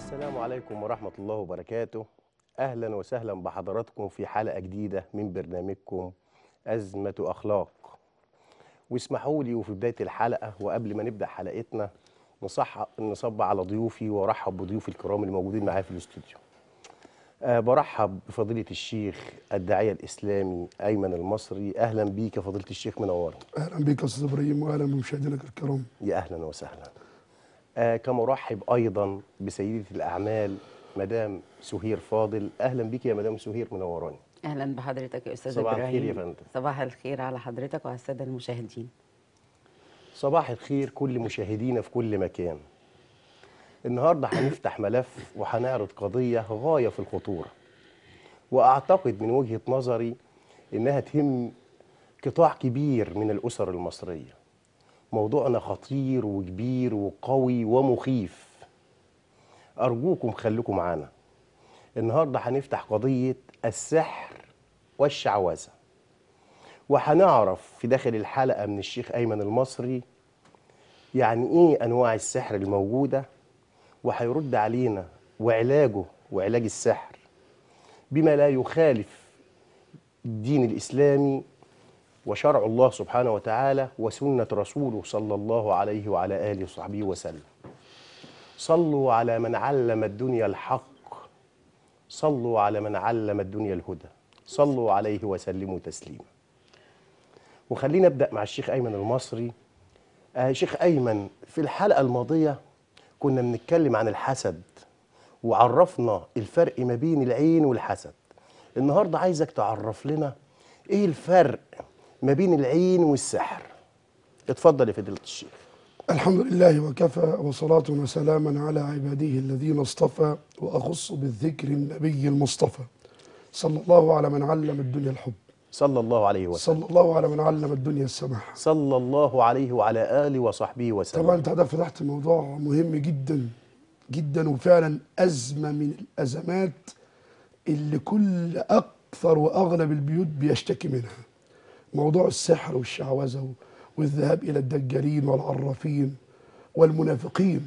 السلام عليكم ورحمة الله وبركاته أهلا وسهلا بحضراتكم في حلقة جديدة من برنامجكم أزمة أخلاق واسمحوا لي وفي بداية الحلقة وقبل ما نبدأ حلقتنا نصح نصب على ضيوفي وارحب بضيوفي الكرام اللي موجودين معايا في الاستوديو أه برحب بفضيلة الشيخ الداعية الإسلامي أيمن المصري أهلا بيك يا فضيلة الشيخ منورنا اهلا بك يا استاذ ابراهيم واهلا بمشاهدينا الكرام يا أهلا وسهلا آه كما أرحب أيضا بسيدة الأعمال مدام سهير فاضل أهلا بك يا مدام سهير منوراني اهلا بحضرتك يا استاذ صباح ابراهيم الخير يا فندم. صباح الخير على حضرتك وعلى الساده المشاهدين صباح الخير كل مشاهدينا في كل مكان النهارده هنفتح ملف وهنعرض قضية غاية في الخطورة وأعتقد من وجهة نظري إنها تهم قطاع كبير من الأسر المصرية موضوعنا خطير وكبير وقوي ومخيف أرجوكم خليكم معانا النهارده هنفتح قضية السحر والشعوذة وهنعرف في داخل الحلقة من الشيخ أيمن المصري يعني إيه أنواع السحر الموجودة وهيرد علينا وعلاجه وعلاج السحر بما لا يخالف الدين الإسلامي وشرع الله سبحانه وتعالى وسنة رسوله صلى الله عليه وعلى آله وصحبه وسلم صلوا على من علم الدنيا الحق صلوا على من علم الدنيا الهدى صلوا عليه وسلموا تسليما وخلينا نبدأ مع الشيخ أيمن المصري آه شيخ أيمن في الحلقة الماضية كنا بنتكلم عن الحسد وعرفنا الفرق ما بين العين والحسد النهاردة عايزك تعرف لنا إيه الفرق ما بين العين والسحر اتفضل يا فضيلة الشيخ الحمد لله وكفى وصلاة وسلاما على عباده الذين اصطفى وأخص بالذكر النبي المصطفى صلى الله على من علم الدنيا الحب صلى الله عليه وسلم صلى الله على من علم الدنيا السماح صلى الله عليه وعلى آله وصحبه وسلم طبعا انت ده فتحت موضوع مهم جدا جدا وفعلا أزمة من الأزمات اللي كل أكثر وأغلب البيوت بيشتكي منها موضوع السحر والشعوذة والذهاب إلى الدجالين والعرافين والمنافقين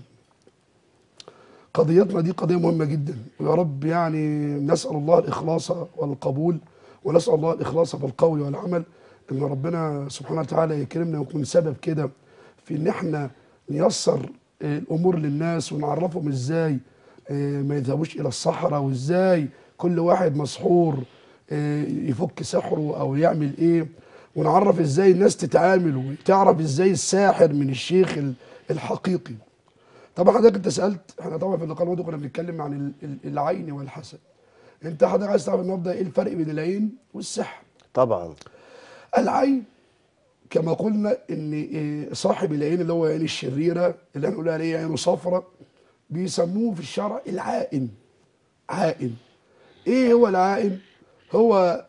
قضيتنا دي قضية مهمة جدا ويا رب يعني نسأل الله الإخلاص والقبول ونسأل الله الإخلاص في القول والعمل إن ربنا سبحانه وتعالى يكرمنا ويكون سبب كده في إن إحنا نيسر آه، الأمور للناس ونعرفهم إزاي آه، ما يذهبوش إلى الصحراء وإزاي كل واحد مسحور آه، يفك سحره أو يعمل إيه ونعرف إزاي الناس تتعامل وتعرف إزاي الساحر من الشيخ ال- الحقيقي طبعا حضرتك انت سالت احنا طبعا في اللقاء الماضي كنا بنتكلم عن ال- ال- العين والحسد انت حضرتك عايز تعرف النهارده ايه الفرق بين العين والسحر طبعا العين كما قلنا ان إيه صاحب العين اللي هو عين الشريره اللي هنقول عليه عينه صفراء بيسموه في الشرع العائن عائن ايه هو العائن هو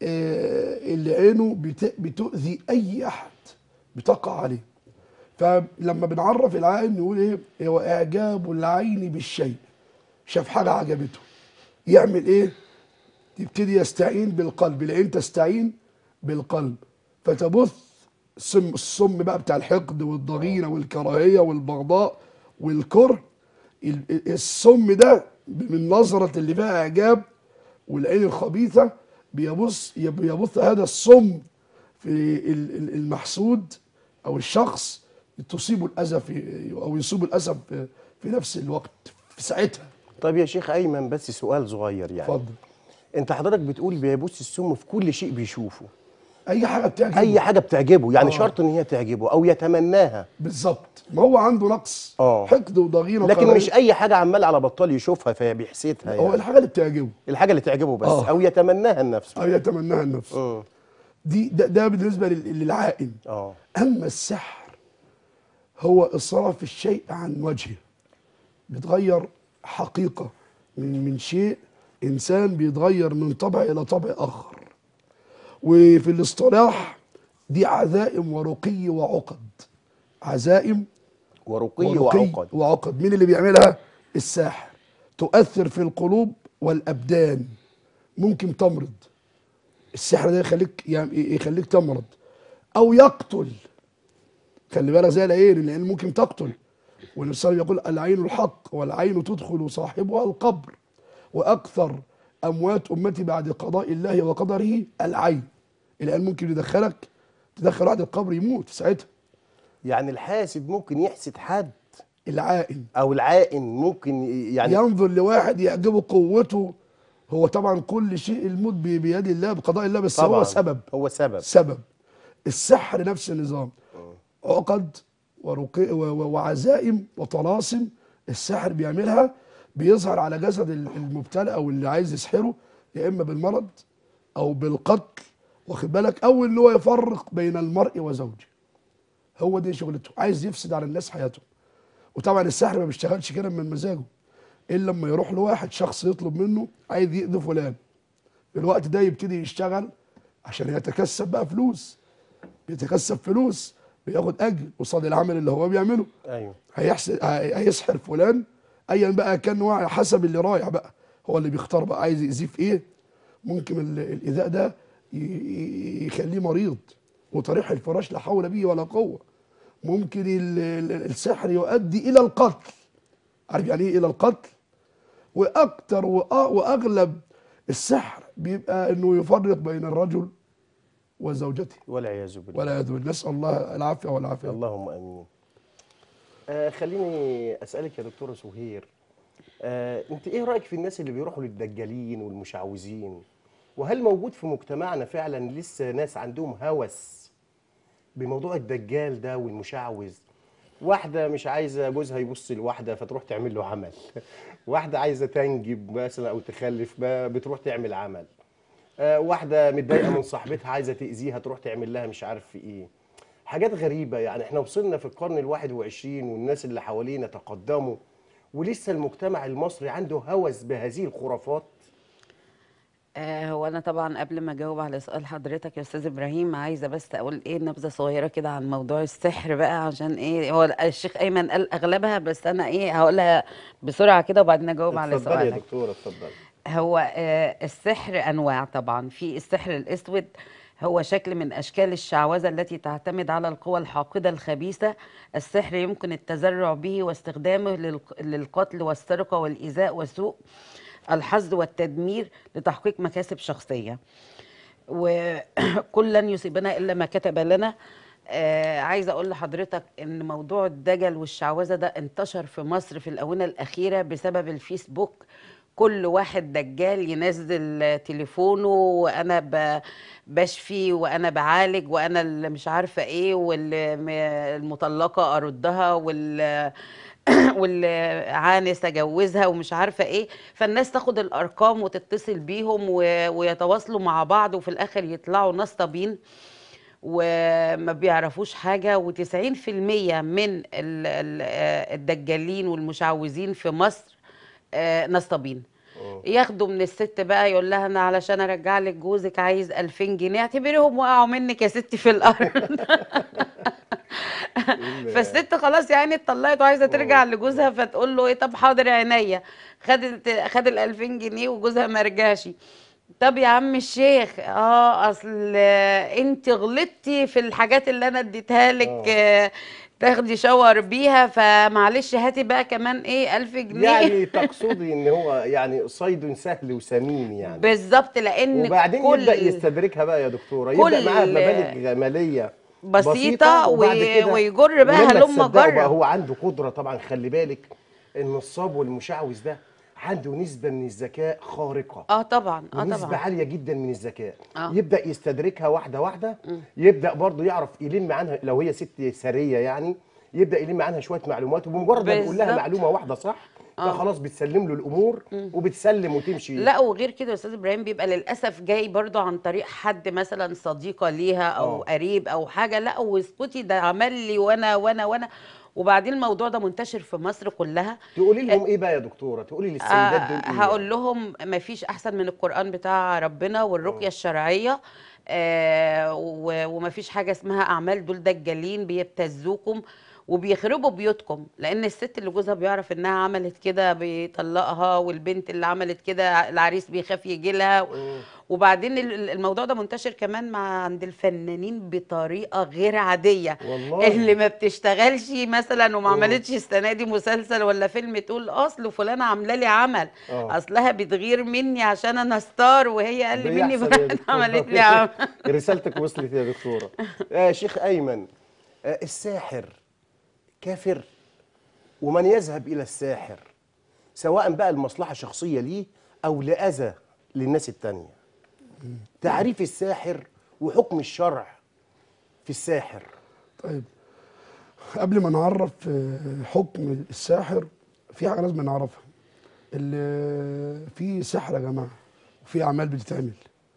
آه، اللي عينه بت- بتؤذي اي احد بتقع عليه فلما بنعرف العائن نقول ايه هو اعجاب العين بالشيء شاف حاجه عجبته يعمل ايه يبتدي يستعين بالقلب العين تستعين بالقلب فتبث السم السم بقى بتاع الحقد والضغينه والكراهيه والبغضاء والكره ال- ال- السم ده من نظرة اللي فيها إعجاب والعين الخبيثة بيبص يب- يبث هذا السم في ال- ال- المحسود أو الشخص تصيبه الأذى في أو يصيبه الأذى في, في نفس الوقت في ساعتها طيب يا شيخ أيمن بس سؤال صغير يعني اتفضل أنت حضرتك بتقول بيبص السم في كل شيء بيشوفه أي حاجة بتعجبه أي حاجة بتعجبه يعني آه. شرط إن هي تعجبه أو يتمناها بالظبط ما هو عنده نقص آه. حقد وضغينه لكن وكراهية. مش أي حاجة عمال على بطال يشوفها فبيحسدها هو يعني الحاجة اللي بتعجبه الحاجة اللي تعجبه بس آه. أو يتمناها لنفسه أو يتمناها النفس مم. دي ده, ده بالنسبة لل- للعائن اه أما السحر هو إصراف الشيء عن وجهه بتغير حقيقة من من شيء إنسان بيتغير من طبع إلى طبع آخر وفي الاصطلاح دي عزائم ورقي وعقد عزائم ورقي ورقي وعقد وعقد مين اللي بيعملها الساحر تؤثر في القلوب والأبدان ممكن تمرض السحر ده يخليك يعني يخليك تمرض أو يقتل خلي بالك زي العين العين ممكن تقتل والنبي صلى الله عليه وسلم يقول العين الحق والعين تدخل صاحبها القبر واكثر اموات امتي بعد قضاء الله وقدره العين الان ممكن يدخلك تدخل واحد القبر يموت في ساعتها يعني الحاسد ممكن يحسد حد العائن او العائن ممكن ي- يعني ينظر لواحد يعجبه قوته هو طبعا كل شيء الموت بي- بيد الله بقضاء الله بس طبعا هو سبب هو سبب سبب السحر نفس النظام عقد ورقي و- و- وعزائم وطلاسم السحر بيعملها بيظهر على جسد ال- المبتلى او اللي عايز يسحره يا اما بالمرض او بالقتل واخد بالك او ان هو يفرق بين المرء وزوجه هو دي شغلته عايز يفسد على الناس حياتهم وطبعا السحر ما بيشتغلش كده من مزاجه الا لما يروح لواحد شخص يطلب منه عايز يأذي فلان في الوقت ده يبتدي يشتغل عشان يتكسب بقى فلوس بيتكسب فلوس بياخد اجر قصاد العمل اللي هو بيعمله ايوه هيحسن هي- هيسحر فلان ايا بقى كان نوع حسب اللي رايح بقى هو اللي بيختار بقى عايز يأذيه في ايه ممكن ال- الايذاء ده ي- ي- يخليه مريض وطريح الفراش لا حول به ولا قوه ممكن ال- ال- السحر يؤدي الى القتل عارف يعني ايه الى القتل واكتر وأ- واغلب السحر بيبقى انه يفرق بين الرجل وزوجته والعياذ بالله ولا يدري نسال الله العافيه والعافيه اللهم امين آه خليني اسالك يا دكتوره سهير آه انت ايه رايك في الناس اللي بيروحوا للدجالين والمشعوذين وهل موجود في مجتمعنا فعلا لسه ناس عندهم هوس بموضوع الدجال ده والمشعوذ واحدة مش عايزة جوزها يبص لواحدة فتروح تعمل له عمل واحدة عايزة تنجب مثلا أو تخلف ما بتروح تعمل عمل آه، واحدة متضايقة من صاحبتها عايزة تأذيها تروح تعمل لها مش عارف في ايه حاجات غريبة يعني احنا وصلنا في القرن الواحد وعشرين والناس اللي حوالينا تقدموا ولسه المجتمع المصري عنده هوس بهذه الخرافات آه، هو انا طبعا قبل ما اجاوب على سؤال حضرتك يا استاذ ابراهيم عايزه بس اقول ايه نبذه صغيره كده عن موضوع السحر بقى عشان ايه هو الشيخ ايمن قال اغلبها بس انا ايه هقولها بسرعه كده وبعدين اجاوب على اتفضلي يا سؤالك دكتورة اتفضلي هو آه، السحر انواع طبعا في السحر الاسود هو شكل من اشكال الشعوذه التي تعتمد على القوى الحاقده الخبيثه السحر يمكن التزرع به واستخدامه للق- للقتل والسرقه والايذاء وسوء الحظ والتدمير لتحقيق مكاسب شخصيه وكل لن يصيبنا الا ما كتب لنا آه عايزه اقول لحضرتك ان موضوع الدجل والشعوذه ده انتشر في مصر في الاونه الاخيره بسبب الفيسبوك كل واحد دجال ينزل تليفونه وانا ب- بشفي وانا بعالج وانا اللي مش عارفه ايه والمطلقه اردها وال واللي عانس اجوزها ومش عارفه ايه فالناس تاخد الارقام وتتصل بيهم و- ويتواصلوا مع بعض وفي الاخر يطلعوا نصابين وما بيعرفوش حاجه و90% من ال- ال- آه، الدجالين والمشعوذين في مصر آه، نصابين ياخدوا من الست بقى يقول لها انا علشان ارجع لك جوزك عايز 2000 جنيه اعتبريهم وقعوا منك يا ستي في الارض فالست خلاص يا عيني اتطلقت وعايزه ترجع لجوزها فتقول له ايه طب حاضر عينيا خدت خد ال 2000 جنيه وجوزها ما رجعش طب يا عم الشيخ اه اصل آه، انت غلطتي في الحاجات اللي انا اديتها لك آه، تاخدي شاور بيها فمعلش هاتي بقى كمان ايه 1000 جنيه يعني تقصدي ان هو يعني صيد سهل وسمين يعني بالظبط لان وبعدين كل يبدا يستدركها بقى يا دكتوره يبدا كل- معاها بمبالغ ماليه بسيطة وبعد و- كده ويجر بقى ولما هلم تصدقوا بقى جرب. هو عنده قدره طبعا خلي بالك النصاب والمشعوذ ده عنده نسبه من الذكاء خارقه اه طبعا اه ونسبة طبعا عالية جدا من الذكاء آه. يبدأ يستدركها واحدة واحدة يبدأ برضه يعرف يلم عنها لو هي ست سرية يعني يبدأ يلم عنها شوية معلومات وبمجرد ما يقول لها بالظبط. معلومة واحدة صح فخلاص بتسلم له الأمور وبتسلم وتمشي لا وغير كده يا استاذ ابراهيم بيبقى للاسف جاي برضو عن طريق حد مثلا صديقه ليها او آه. قريب او حاجه لا واسكتي ده عمل لي وانا وانا وانا وبعدين الموضوع ده منتشر في مصر كلها تقولي لهم إيه بقى يا دكتورة تقولي للسيدات دول آه إيه هقول لهم ما فيش احسن من القران بتاع ربنا والرقيه الشرعيه آه و- وما فيش حاجه اسمها اعمال دول دجالين بيبتزوكم وبيخربوا بيوتكم لان الست اللي جوزها بيعرف انها عملت كده بيطلقها والبنت اللي عملت كده العريس بيخاف يجي لها وبعدين ال- ال- الموضوع ده منتشر كمان مع عند الفنانين بطريقه غير عاديه والله. اللي ما بتشتغلش مثلا وما عملتش السنه دي مسلسل ولا فيلم تقول اصل فلانه عامله لي عمل آه. اصلها بتغير مني عشان انا ستار وهي اقل مني بيحصل يا فراحت دكتورة. عملت لي عمل رسالتك وصلت يا دكتورة آه شيخ أيمن آه الساحر كافر ومن يذهب إلى الساحر سواء بقى المصلحة شخصية ليه أو لأذى للناس التانية تعريف الساحر وحكم الشرع في الساحر طيب قبل ما نعرف آه، حكم الساحر في حاجه لازم نعرفها اللي في سحر يا جماعه وفي اعمال بتتعمل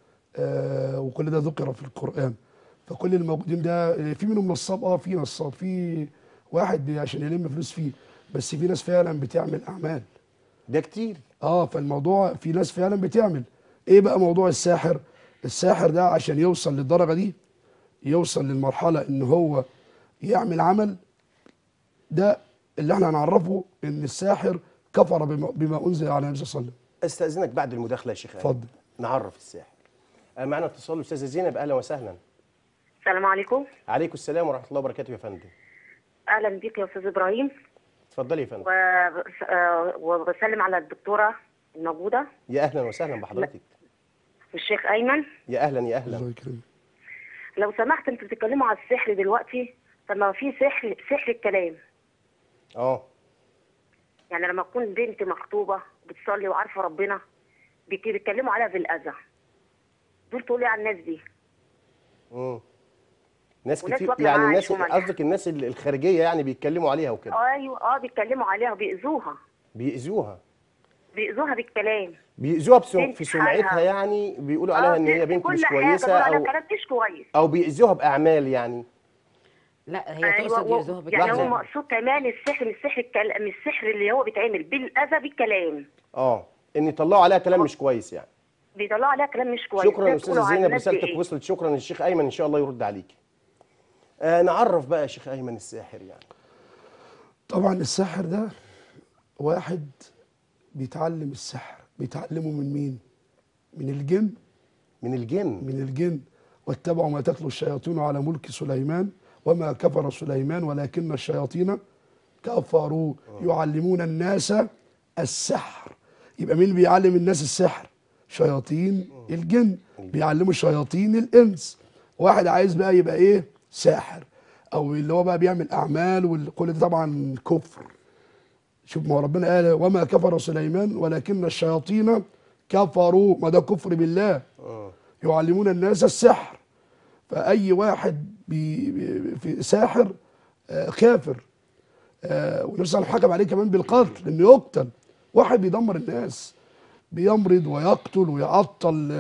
آه، وكل ده ذكر في القران فكل الموجودين ده آه، في منهم نصاب اه في نصاب في واحد بي- عشان يلم فلوس فيه بس في ناس فعلا بتعمل اعمال ده كتير اه فالموضوع في ناس فعلا بتعمل ايه بقى موضوع الساحر الساحر ده عشان يوصل للدرجه دي يوصل للمرحله ان هو يعمل عمل ده اللي احنا هنعرفه ان الساحر كفر بما, بما انزل على النبي صلى الله عليه وسلم استاذنك بعد المداخله يا شيخ أيمن. اتفضل. نعرف الساحر آه، معنا اتصال الاستاذه زينب اهلا وسهلا السلام عليكم عليكم السلام ورحمه الله وبركاته يا فندم اهلا بيك يا استاذ ابراهيم اتفضلي يا فندم و... آه، وبسلم على الدكتوره الموجوده يا اهلا وسهلا بحضرتك والشيخ ايمن يا اهلا يا اهلا الله يكرمك لو سمحت انتوا بتتكلموا على السحر دلوقتي طب ما في سحر سحر الكلام اه يعني لما تكون بنت مخطوبه بتصلي وعارفه ربنا بيك- بيتكلموا عليها بالاذى دول تقول ايه على الناس دي مم. ناس وناس كتير واكلة يعني معاش الناس وملح. قصدك الناس ال- الخارجيه يعني بيتكلموا عليها وكده ايوه اه بيتكلموا عليها وبيأذوها بيأذوها بيأذوها بالكلام بيأذوها بسم... بنت في سمعتها حالها. يعني بيقولوا عليها آه، ان هي في بنت كل مش حاجة، كويسه بيقولوا عليها او كلام مش كويس او بيأذوها باعمال يعني لا هي تقصد و- يأذوها يعني هو بالكلام مقصود كمان السحر مش سحر الكلام مش السحر اللي هو بيتعمل بالاذى بالكلام اه ان يطلعوا عليها كلام مش كويس يعني بيطلعوا عليها كلام مش كويس شكرا ده يا استاذه بتقولوا على زينب الناس دي رسالتك إيه؟ وصلت شكرا للشيخ ايمن ان شاء الله يرد عليك آه نعرف بقى يا شيخ ايمن الساحر يعني طبعا الساحر ده واحد بيتعلم السحر بيتعلمه من مين من الجن من الجن من الجن واتبعوا ما تتلو الشياطين على ملك سليمان وما كفر سليمان ولكن الشياطين كفروا يعلمون الناس السحر يبقى مين بيعلم الناس السحر شياطين الجن بيعلموا شياطين الانس واحد عايز بقى يبقى ايه ساحر او اللي هو بقى بيعمل اعمال وكل ده طبعا كفر شوف ما هو ربنا قال وما كفر سليمان ولكن الشياطين كفروا ما ده كفر بالله آه. يعلمون الناس السحر فأي واحد بي بي- في ساحر آه، كافر آه، والنبي صلى الله عليه وسلم حكم عليه كمان بالقتل انه يقتل واحد بيدمر الناس بيمرض ويقتل ويعطل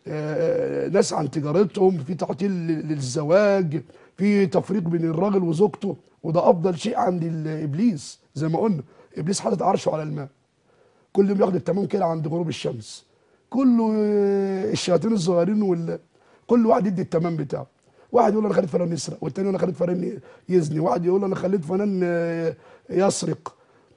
آه، ناس عن تجارتهم في تعطيل لل- للزواج في تفريق بين الراجل وزوجته وده افضل شيء عند ال- ابليس زي ما قلنا ابليس حاطط عرشه على الماء كل يوم ياخد التمام كده عند غروب الشمس كله آه، الشياطين الصغيرين وال كل واحد يدي التمام بتاعه واحد يقول انا خليت فلان يسرق والتاني يقول انا خليت فلان يزني واحد يقول انا خليت فلان آه، يسرق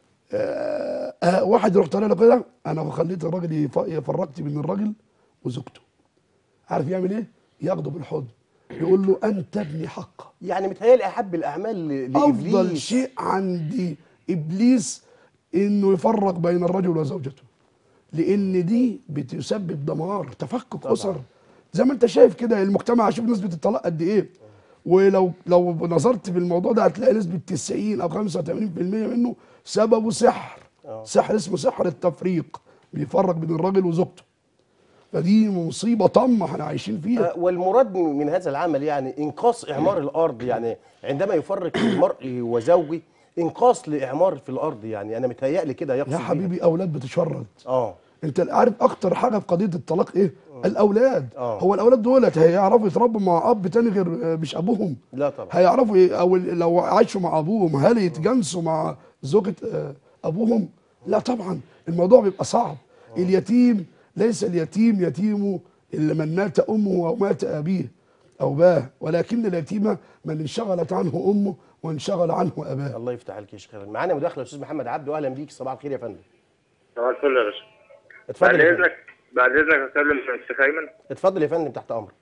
آه، آه، واحد يروح طالع له كده انا خليت الراجل يف- فرقت بين الراجل وزوجته عارف يعمل ايه ياخده بالحضن يقول له انت ابني حقا يعني متهيألي احب الاعمال ل- افضل لابليس شيء عند ابليس انه يفرق بين الرجل وزوجته لان دي بتسبب دمار تفكك طبعاً. اسر زي ما انت شايف كده المجتمع شوف نسبه الطلاق قد ايه ولو لو نظرت في الموضوع ده هتلاقي نسبه 90 او 85% منه سببه سحر آه. سحر اسمه سحر التفريق بيفرق بين الراجل وزوجته فدي مصيبه طمه احنا عايشين فيها آه، والمراد من هذا العمل يعني انقاص اعمار الارض يعني عندما يفرق المرء وزوجه انقاص لاعمار في الارض يعني انا متهيألي كده يقصد يا بيها. حبيبي اولاد بتشرد اه انت عارف اكتر حاجه في قضيه الطلاق ايه الاولاد آه. هو الاولاد دولت هيعرفوا يتربوا مع اب تاني غير آه، مش ابوهم لا طبعا هيعرفوا ي- او لو عاشوا مع ابوهم هل يتجنسوا مع زوجة آه، ابوهم لا طبعا الموضوع بيبقى صعب اليتيم ليس اليتيم يتيم الا من مات امه او مات ابيه او باه ولكن اليتيم من انشغلت عنه امه وانشغل عنه اباه الله يفتح عليك يا شيخ ايمن معانا مداخله يا استاذ محمد عبده اهلا بيك صباح الخير يا فندم صباح الفل يا باشا اتفضل بعد يا فندم اذنك بعد اذنك اكلم الشيخ ايمن اتفضل يا فندم تحت امرك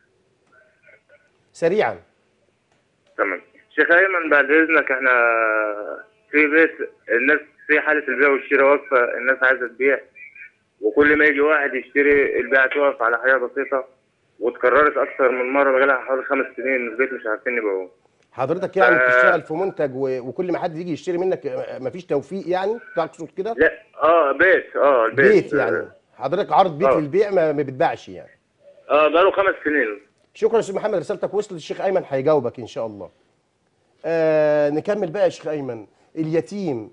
سريعا تمام شيخ ايمن بعد اذنك احنا في بيت الناس في حاله البيع والشراء واقفه الناس عايزه تبيع وكل ما يجي واحد يشتري البيعه تقف على حاجه بسيطه واتكررت اكثر من مره بقالها حوالي خمس سنين البيت مش عارفين يبيعوه حضرتك يعني آه. بتشتغل في منتج و... وكل ما حد يجي يشتري منك آه، مفيش توفيق يعني تقصد كده لا اه بيت اه البيت بيت يعني حضرتك عرض بيت آه. للبيع ما, ما بتباعش يعني اه بقاله خمس سنين شكرا يا استاذ محمد رسالتك وصلت الشيخ ايمن هيجاوبك ان شاء الله آه نكمل بقى يا شيخ ايمن اليتيم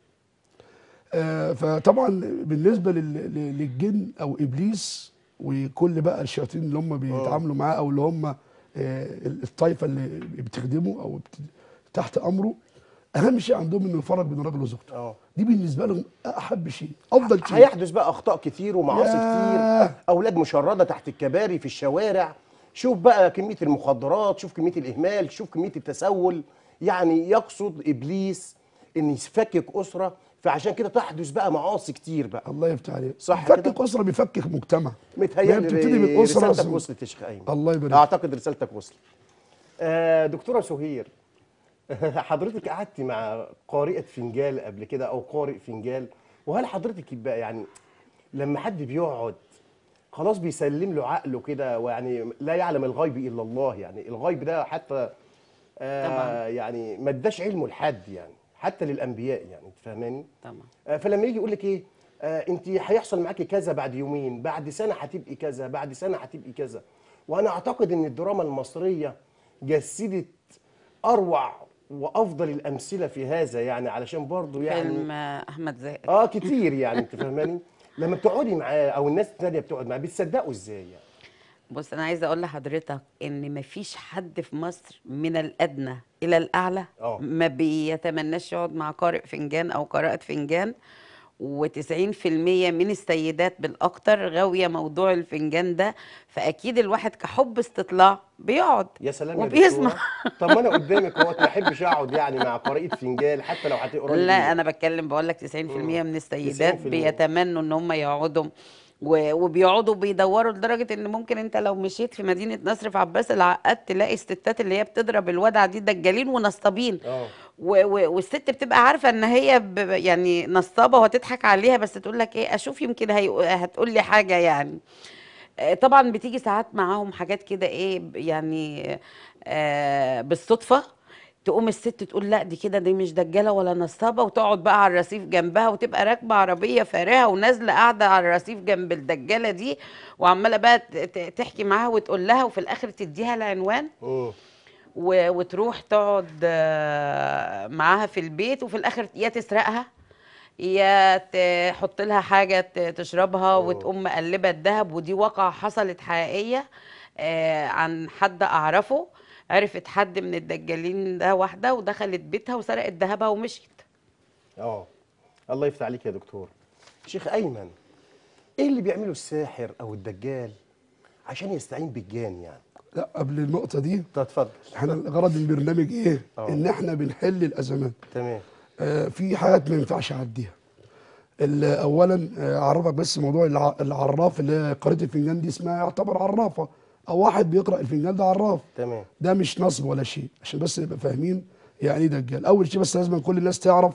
آه، فطبعا بالنسبه لل- لل- للجن او ابليس وكل بقى الشياطين اللي هم بيتعاملوا معاه او اللي هم آه، الطائفه اللي بتخدمه او بت- تحت امره اهم شيء عندهم انه يفرق بين الراجل وزوجته اه دي بالنسبه لهم احب شيء افضل شيء هيحدث بقى اخطاء كتير ومعاصي ياه. كتير اولاد مشرده تحت الكباري في الشوارع شوف بقى كميه المخدرات شوف كميه الاهمال شوف كميه التسول يعني يقصد ابليس ان يفكك اسره فعشان كده تحدث بقى معاصي كتير بقى الله يفتح عليك صح بيفكك كده؟ اسره بيفكك مجتمع هي متهيألي بتبتدي من اسره رسالتك أصلاً. وصلت يا شيخ ايمن الله يبارك اعتقد رسالتك وصلت آه دكتوره سهير حضرتك قعدتي مع قارئة فنجال قبل كده او قارئ فنجال وهل حضرتك يبقى يعني لما حد بيقعد خلاص بيسلم له عقله كده ويعني لا يعلم الغيب الا الله يعني الغيب ده حتى آه طبعاً. يعني ما اداش علمه لحد يعني حتى للانبياء يعني انت فاهماني طبعا آه، فلما يجي يقول لك ايه آه انت هيحصل معاكي كذا بعد يومين بعد سنه هتبقي كذا بعد سنه هتبقي كذا وانا اعتقد ان الدراما المصريه جسدت اروع وافضل الامثله في هذا يعني علشان برضو يعني فيلم آه، احمد زاهر اه كتير يعني انت فاهماني لما بتقعدي معاه او الناس الثانيه بتقعد معاه بتصدقوا ازاي يعني بص انا عايزه اقول لحضرتك ان مفيش حد في مصر من الادنى الى الاعلى آه. ما بيتمناش يقعد مع قارئ فنجان او قارئة فنجان و90% من السيدات بالاكتر غاويه موضوع الفنجان ده فاكيد الواحد كحب استطلاع بيقعد يا سلام يا وبيسمع دكتورة. طب ما انا قدامك اهوت ما احبش اقعد يعني مع قارئة فنجان حتى لو هتقرا لي لا انا بتكلم بقول لك 90% من السيدات 90%. بيتمنوا ان هم يقعدوا و- وبيقعدوا بيدوروا لدرجه ان ممكن انت لو مشيت في مدينه نصر في عباس العقاد تلاقي الستات اللي هي بتضرب الودع دي دجالين ونصابين اه و- و- والست بتبقى عارفه ان هي ب- يعني نصابه وهتضحك عليها بس تقول لك ايه اشوف يمكن هي هتقول لي حاجه يعني آه، طبعا بتيجي ساعات معاهم حاجات كده ايه ب- يعني آه بالصدفه تقوم الست تقول لا دي كده دي مش دجاله ولا نصابه وتقعد بقى على الرصيف جنبها وتبقى راكبه عربيه فارهه ونازله قاعده على الرصيف جنب الدجاله دي وعماله بقى ت- ت- تحكي معاها وتقول لها وفي الاخر تديها العنوان مم. و- وتروح تقعد آه، معاها في البيت وفي الاخر يا تسرقها يا تحط لها حاجه ت- تشربها وتقوم مقلبه الذهب ودي واقعه حصلت حقيقيه آه، عن حد اعرفه عرفت حد من الدجالين ده واحده ودخلت بيتها وسرقت ذهبها ومشيت اه الله يفتح عليك يا دكتور شيخ ايمن ايه اللي بيعمله الساحر او الدجال عشان يستعين بالجان يعني لا قبل النقطه دي طب اتفضل احنا غرض البرنامج ايه آه. ان احنا بنحل الازمات تمام آه، في حاجات ما ينفعش اعديها ال- اولا آه، اعرفك بس موضوع الع- العراف اللي هي قارئة الفنجان دي اسمها يعتبر عرافه او واحد بيقرا الفنجان ده عراف تمام ده مش نصب ولا شيء عشان بس نبقى فاهمين يعني ايه دجال اول شيء بس لازم كل الناس تعرف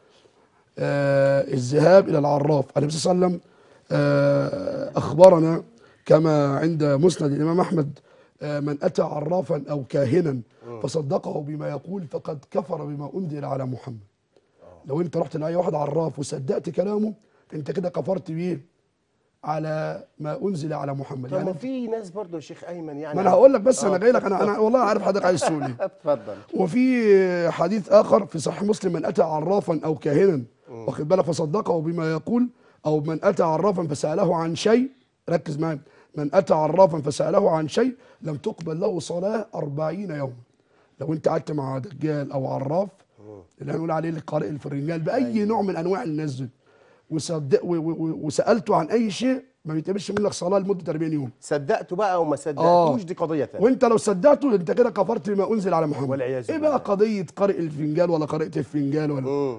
آه الذهاب الى العراف النبي صلى الله عليه وسلم آه اخبرنا كما عند مسند الامام احمد آه من اتى عرافا او كاهنا فصدقه بما يقول فقد كفر بما انزل على محمد لو انت رحت لاي واحد عراف وصدقت كلامه انت كده كفرت بيه على ما انزل على محمد طب ما يعني في ناس برضو يا شيخ ايمن يعني ما انا هقول لك بس آه. انا جاي لك انا انا والله عارف حضرتك عايز تقول ايه اتفضل وفي حديث اخر في صحيح مسلم من اتى عرافا او كاهنا واخد بالك فصدقه بما يقول او من اتى عرافا فساله عن شيء ركز معايا من اتى عرافا فساله عن شيء لم تقبل له صلاه أربعين يوما لو انت قعدت مع دجال او عراف اللي هنقول عليه القارئ الفرنجال باي نوع من انواع الناس دي وصدق و- و- و- وسالته عن اي شيء ما بيتقبلش منك صلاه لمده 40 يوم صدقته بقى وما صدقتوش دي قضيه ثانيه وانت لو صدقته انت كده كفرت بما انزل على محمد والعياذ ايه بالله. بقى قضيه قارئ الفنجان ولا قارئه الفنجان ولا مم.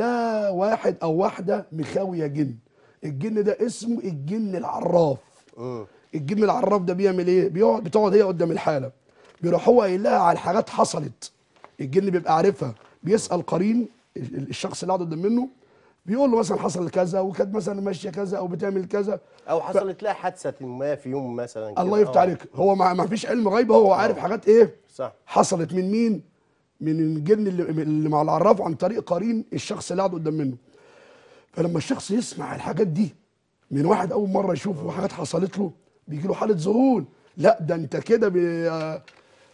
ده واحد او واحده مخاويه جن الجن ده اسمه الجن العراف مم. الجن العراف ده بيعمل ايه بيقعد بتقعد هي قدام الحاله بيروح هو قايل لها على حاجات حصلت الجن بيبقى عارفها بيسال قرين ال- الشخص اللي قاعد قدام منه بيقول له مثلا حصل كذا وكانت مثلا ماشيه كذا او بتعمل كذا او حصلت لها حادثه ما في يوم مثلا كده. الله يفتح آه. عليك هو ما ما فيش علم غيب هو عارف حاجات ايه صح حصلت من مين من الجن اللي, اللي مع العراف عن طريق قرين الشخص اللي قاعد قدام منه فلما الشخص يسمع الحاجات دي من واحد اول مره يشوف حاجات حصلت له بيجي له حاله ذهول لا ده انت كده بي- آه،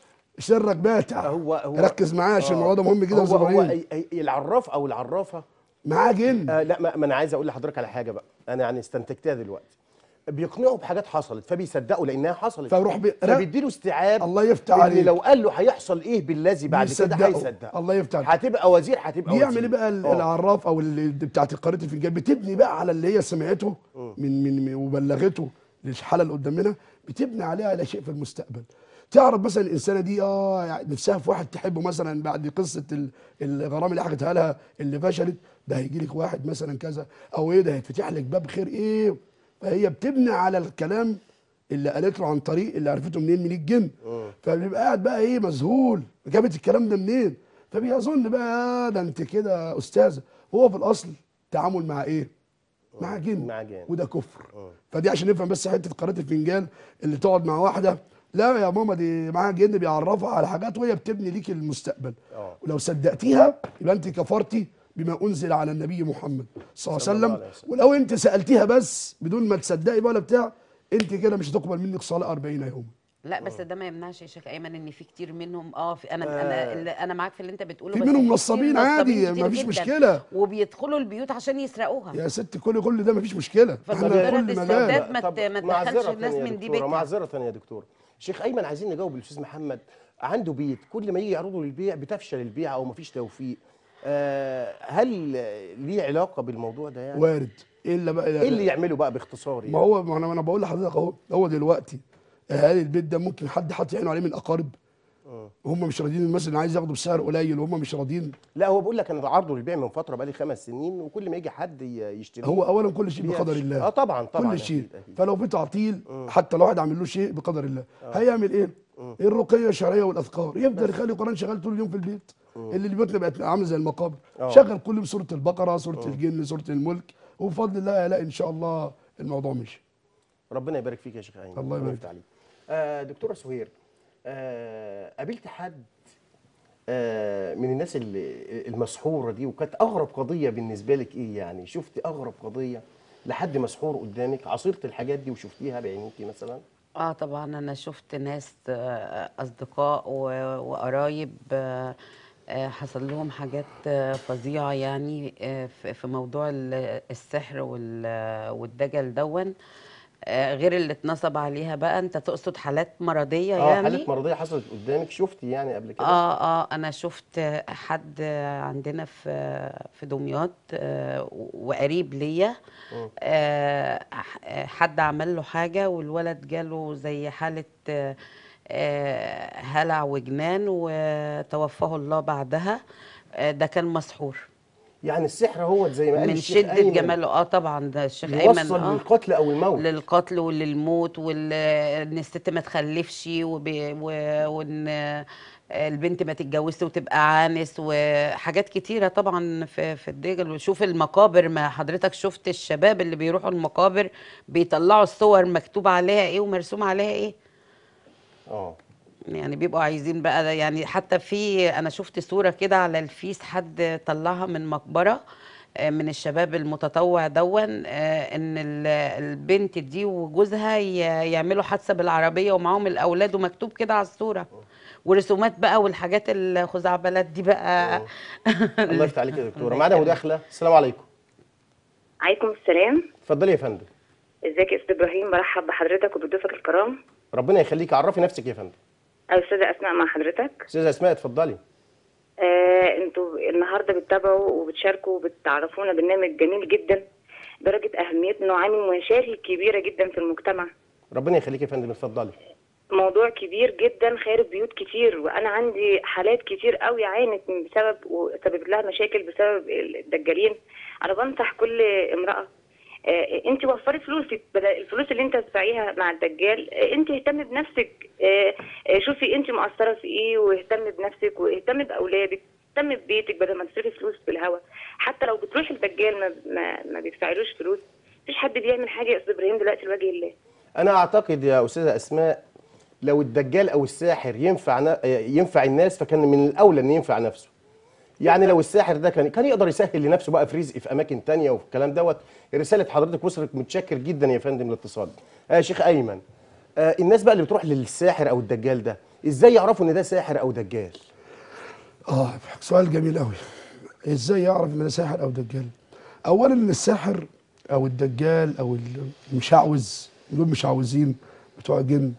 سرك باتع هو هو ركز معايا عشان الموضوع ده مهم جدا يا هو, هو زبرين أي- أي- العراف او العرافه معاه جن آه لا ما, ما انا عايز اقول لحضرتك على حاجه بقى انا يعني استنتجتها دلوقتي بيقنعوا بحاجات حصلت فبيصدقوا لانها حصلت فيروح بي- فبيديله استيعاب الله يفتح إن عليك. لو قال له هيحصل ايه بالذي بعد كده بيصدقوا. هيصدق الله يفتح عليك. هتبقى وزير هتبقى بيعمل وزير ايه بقى ال- آه. العراف او اللي بتاعت قارئة الفنجان بتبني بقى على اللي هي سمعته من من من- وبلغته للحاله اللي قدامنا بتبني عليها على شيء في المستقبل تعرف مثلا الانسانه دي اه يعني نفسها في واحد تحبه مثلا بعد قصه ال- الغرام اللي حكيتها لها اللي فشلت ده هيجي لك واحد مثلا كذا او ايه ده هيتفتح لك باب خير ايه فهي بتبني على الكلام اللي قالت له عن طريق اللي عرفته منين من الجن فبيبقى قاعد بقى ايه مذهول جابت الكلام ده منين فبيظن بقى آه ده انت كده استاذه هو في الاصل تعامل مع ايه مع جن مع جن. وده كفر فدي عشان نفهم بس حته قارئة الفنجان اللي تقعد مع واحده لا يا ماما دي معاها جن بيعرفها على حاجات وهي بتبني ليك المستقبل آه. ولو صدقتيها يبقى انت كفرتي بما انزل على النبي محمد صلى الله صلى عليه الله وسلم عليه وسلم. ولو انت سالتيها بس بدون ما تصدقي بقى ولا بتاع انت كده مش هتقبل منك صلاه 40 يوم لا بس ده ما يمنعش يا شيخ ايمن ان في كتير منهم اه في انا انا اللي انا معاك في اللي انت بتقوله في بس منهم كتير نصابين عادي، كتير مفيش جداً. مشكلة. وبيدخلوا البيوت عشان يسرقوها يا ست كل كل ده مفيش مشكله احنا فالمفترض كل مجال السوداء ما طب ت- ما معذرة تدخلش الناس يا من دي دكتورة، بيتها معذرة يا دكتور شيخ ايمن عايزين نجاوب الاستاذ محمد عنده بيت كل ما يجي يعرضه للبيع بتفشل البيع او مفيش توفيق آه هل ليه علاقه بالموضوع ده يعني وارد الا بقى ايه اللي يعمله بقى باختصار يعني ما هو ما انا ما انا بقول لحضرتك اهو هو دلوقتي اهالي البيت ده ممكن حد حاطط عينه عليه من الاقارب وهم مش راضيين مثلا عايز ياخده بسعر قليل وهم مش راضيين لا هو بيقول لك انا عرضه للبيع من فتره بقالي خمس سنين وكل ما يجي حد ي- يشتري هو اولا كل شيء بقدر بيفشل. الله اه طبعا طبعا كل شيء أكيد أكيد. فلو في تعطيل حتى لو واحد عامل له شيء بقدر الله هيعمل ايه؟ الرقيه الشرعيه والاذكار يفضل يخلي القران شغال طول اليوم في البيت اللي بيوتنا بقت عامله زي المقابر آه. شغل كل يوم سوره البقره سوره الجن سوره الملك وبفضل الله لا ان شاء الله الموضوع مشي ربنا يبارك فيك يا شيخ ايمن الله ربنا يبارك يفتح عليك آه دكتوره سهير آه قابلت حد آه من الناس اللي المسحوره دي وكانت اغرب قضيه بالنسبه لك ايه يعني شفت اغرب قضيه لحد مسحور قدامك عاصرت الحاجات دي وشفتيها بعينيكي مثلا اه طبعا انا شفت ناس آه، اصدقاء و- وقرايب آه، آه، حصل لهم حاجات آه، فظيعه يعني آه، في في موضوع ال- السحر وال- والدجل دون آه، غير اللي اتنصب عليها بقى انت تقصد حالات مرضيه اه يعني حالات مرضيه حصلت قدامك شفتي يعني قبل كده اه اه انا شفت حد عندنا في في دمياط آه، وقريب ليا آه، ح- حد عمل له حاجه والولد جاله زي حاله آه، آه، هلع وجنان وتوفاه الله بعدها آه، ده كان مسحور يعني السحر هو زي ما قال من الشيخ شده أيمن جماله اه طبعا ده الشيخ ايمن يوصل اه للقتل او الموت للقتل وللموت وان الست ما تخلفش وب- و- وان البنت ما تتجوزش وتبقى عانس وحاجات كتيرة طبعا في في الدجل وشوف المقابر ما حضرتك شفت الشباب اللي بيروحوا المقابر بيطلعوا الصور مكتوب عليها ايه ومرسوم عليها ايه اه يعني بيبقوا عايزين بقى ده يعني حتى في انا شفت صورة كده على الفيس حد طلعها من مقبرة آه، من الشباب المتطوع دون آه، ان ال- البنت دي وجوزها ي- يعملوا حادثة بالعربية ومعاهم الاولاد ومكتوب كده على الصورة ورسومات بقى والحاجات الخزعبلات دي بقى الله يفتح عليك يا دكتوره الله معانا يكرمك. مداخله السلام عليكم عليكم السلام اتفضلي يا فندم ازيك يا استاذ ابراهيم برحب بحضرتك وبضيوفك الكرام ربنا يخليك عرفي نفسك يا فندم استاذه اسماء مع حضرتك استاذه اسماء اتفضلي آه انتوا النهارده بتتابعوا وبتشاركوا وبتعرفونا برنامج جميل جدا درجه اهميته انه عامل مشاكل كبيره جدا في المجتمع ربنا يخليك يا فندم اتفضلي موضوع كبير جدا خارب بيوت كتير وانا عندي حالات كتير قوي عانت من بسبب وسبب لها مشاكل بسبب الدجالين انا بنصح كل امراه آه، انت وفري فلوسك بدل الفلوس اللي انت تدفعيها مع الدجال آه، انت اهتمي بنفسك آه، آه، شوفي انت مقصره في ايه واهتمي بنفسك واهتمي باولادك اهتمي ببيتك بدل ما تصرفي فلوس في الهوا حتى لو بتروحي الدجال ما ما, ما بيدفعلوش فلوس مفيش حد بيعمل حاجه يا استاذ ابراهيم دلوقتي لوجه الله انا اعتقد يا استاذه اسماء لو الدجال او الساحر ينفع ن- ينفع الناس فكان من الاولى ان ينفع نفسه يعني لو الساحر ده كان كان يقدر يسهل لنفسه بقى في رزق في اماكن تانية وفي الكلام دوت رساله حضرتك وصلت متشكر جدا يا فندم الاتصال آه يا شيخ ايمن آه الناس بقى اللي بتروح للساحر او الدجال ده ازاي يعرفوا ان ده ساحر او دجال اه سؤال جميل قوي ازاي يعرف ان ده ساحر او دجال اولا الساحر او الدجال او المشعوذ دول مشعوذين بتوع الجن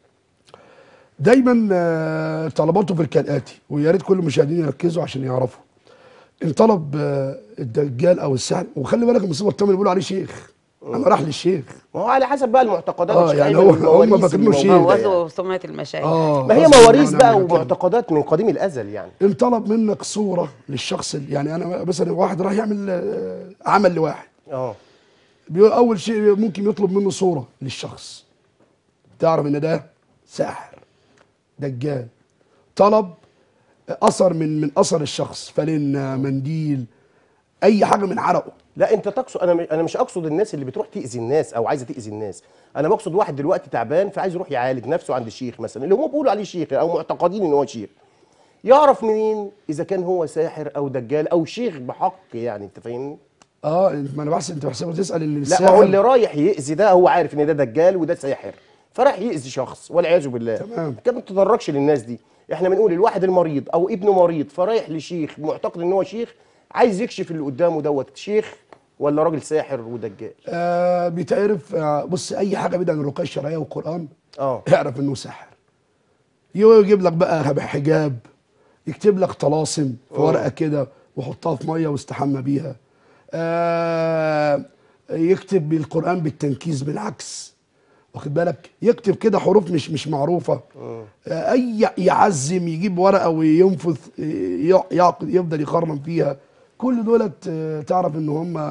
دايما آه، طلباته في كالاتي ويا ريت كل المشاهدين يركزوا عشان يعرفوا ان طلب آه، الدجال او الساحر وخلي بالك المصيبه التامه اللي بيقولوا عليه شيخ انا راح للشيخ ما هو على حسب بقى المعتقدات آه، يا شيخ يعني أيمن هو- هم والمواريث فاكرينه اللي شيخ. موجودة يعني. بوظوا سمعه المشايخ اه ما هي غصب مواريث عنهم بقى يعملوا كده. ومعتقدات من قديم الازل يعني ان طلب منك صوره للشخص اللي- يعني انا مثلا واحد راح يعمل آه، عمل لواحد اه بيقول اول شيء ممكن يطلب منه صوره للشخص تعرف ان ده ساحر دجال طلب اثر من من اثر الشخص فلنه منديل اي حاجه من عرقه لا انت تقصد انا م- انا مش اقصد الناس اللي بتروح تاذي الناس او عايزه تاذي الناس انا بقصد واحد دلوقتي تعبان فعايز يروح يعالج نفسه عند شيخ مثلا اللي هم بيقولوا عليه شيخ او معتقدين ان هو شيخ يعرف منين اذا كان هو ساحر او دجال او شيخ بحق يعني انت فاهمني اه ما انا بحسب انت بحسب تسال ان لا ما هو اللي الساحر رايح ياذي ده هو عارف ان ده دجال وده ساحر فراح ياذي شخص والعياذ بالله تمام. كده ما تتطرقش للناس دي احنا بنقول الواحد المريض او ابنه مريض فرايح لشيخ معتقد ان هو شيخ عايز يكشف اللي قدامه دوت شيخ ولا راجل ساحر ودجال آه بيتعرف آه بص اي حاجه بعيده عن الرقيه الشرعيه والقران اه اعرف انه ساحر يجيب لك بقى حجاب يكتب لك طلاسم في ورقه كده وحطها في ميه واستحمى بيها آه يكتب بالقران بالتنكيز بالعكس واخد بالك يكتب كده حروف مش مش معروفه آه اي يعزم يجيب ورقه وينفث ي- يعقد يفضل يخرم فيها كل دولت آه، تعرف ان هم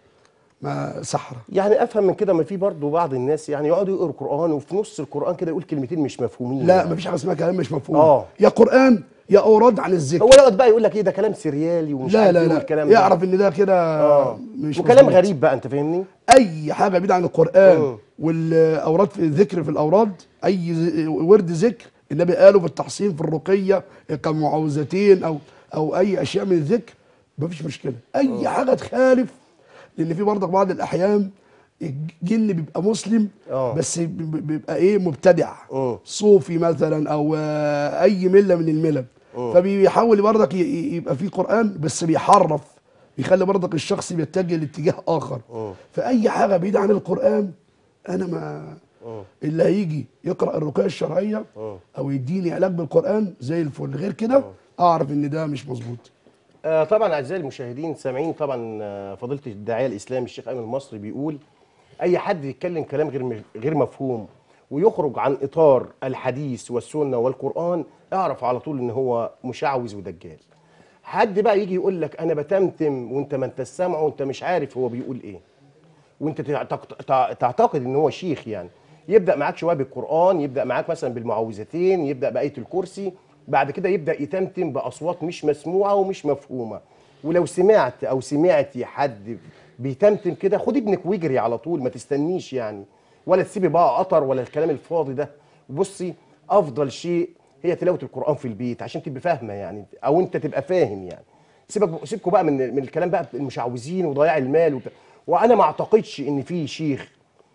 ما سحره يعني افهم من كده ما في برضه بعض الناس يعني يقعدوا يقروا قران وفي نص القران كده يقول كلمتين مش مفهومين لا يعني. مفيش حاجه اسمها كلام مش مفهوم آه. يا قران يا اوراد عن الذكر هو يقعد بقى يقول لك ايه ده كلام سريالي ومش لا عارف لا إيه لا والكلام ده. يعرف ان ده كده اه مش وكلام مظبوط. غريب بقى انت فاهمني اي حاجه بعيده عن القران مم. والاوراد في الذكر في الاوراد اي ز- ورد ذكر النبي قاله في التحصين في الرقيه كمعوذتين او او اي اشياء من الذكر مفيش مشكله اي حاجه تخالف لان في برضك بعض الاحيان الجن بيبقى مسلم آه. بس بيب- بيبقى ايه مبتدع مم. صوفي مثلا او آه، اي مله من الملل فبيحاول برضك ي- ي- يبقى في قران بس بيحرف بيخلي برضك الشخص بيتجه لاتجاه اخر فاي حاجه بعيده عن القران انا ما اللي هيجي يقرا الرقيه الشرعيه او يديني علاج بالقران زي الفل غير كده اعرف ان ده مش مظبوط آه طبعا اعزائي المشاهدين سامعين طبعا آه، فضيله الداعيه الاسلامي الشيخ ايمن المصري بيقول اي حد يتكلم كلام غير م- غير مفهوم ويخرج عن اطار الحديث والسنه والقران اعرف على طول ان هو مشعوذ ودجال حد بقى يجي يقول لك انا بتمتم وانت ما انت سامعه وانت مش عارف هو بيقول ايه وانت تعتق- تع- تعتقد ان هو شيخ يعني يبدا معاك شويه بالقران يبدا معاك مثلا بالمعوذتين يبدا بايه الكرسي بعد كده يبدا يتمتم باصوات مش مسموعه ومش مفهومه ولو سمعت او سمعتي حد بيتمتم كده خد ابنك واجري على طول ما تستنيش يعني ولا تسيبي بقى قطر ولا الكلام الفاضي ده بصي افضل شيء هي تلاوه القران في البيت عشان تبقى فاهمه يعني او انت تبقى فاهم يعني سيبك سيبكوا بقى من من الكلام بقى المشعوذين وضياع المال وبتاع. وانا ما اعتقدش ان في شيخ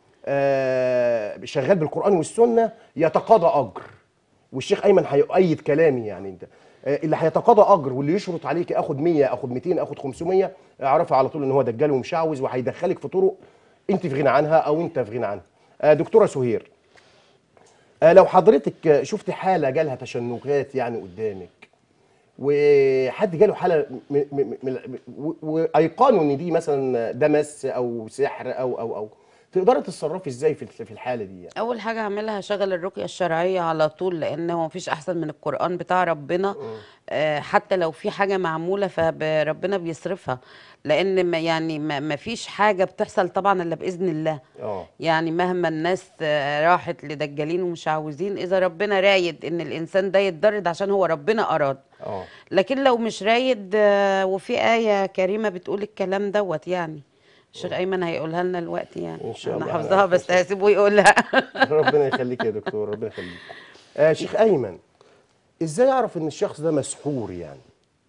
آه شغال بالقران والسنه يتقاضى اجر والشيخ ايمن هيؤيد كلامي يعني انت آه اللي هيتقاضى اجر واللي يشرط عليك اخد 100 اخد 200 اخد 500 اعرفي على طول ان هو دجال ومشعوذ وهيدخلك في طرق انت في غنى عنها او انت في غنى عنها آه دكتوره سهير آه لو حضرتك آه، شفت حاله جالها تشنجات يعني قدامك وحد جاله حاله م- م- م- م- و- وايقنوا ان دي مثلا ده مس او سحر او او او تقدري تتصرفي ازاي في في الحاله دي يعني؟ اول حاجه هعملها هشغل الرقيه الشرعيه على طول لان هو مفيش احسن من القران بتاع ربنا آه حتى لو في حاجه معموله فربنا بيصرفها لان ما يعني ما ما فيش حاجه بتحصل طبعا الا باذن الله اه يعني مهما الناس آه، راحت لدجالين ومشعوذين اذا ربنا رايد ان الانسان ده يتضرد عشان هو ربنا اراد اه لكن لو مش رايد آه، وفي آية كريمة بتقول الكلام دوت يعني الشيخ أيمن هيقولها لنا الوقت يعني إن شاء أنا الله. حافظاها بس هسيبه يقولها ربنا يخليك يا دكتور ربنا يخليك آه شيخ ايمن ازاي اعرف ان الشخص ده مسحور يعني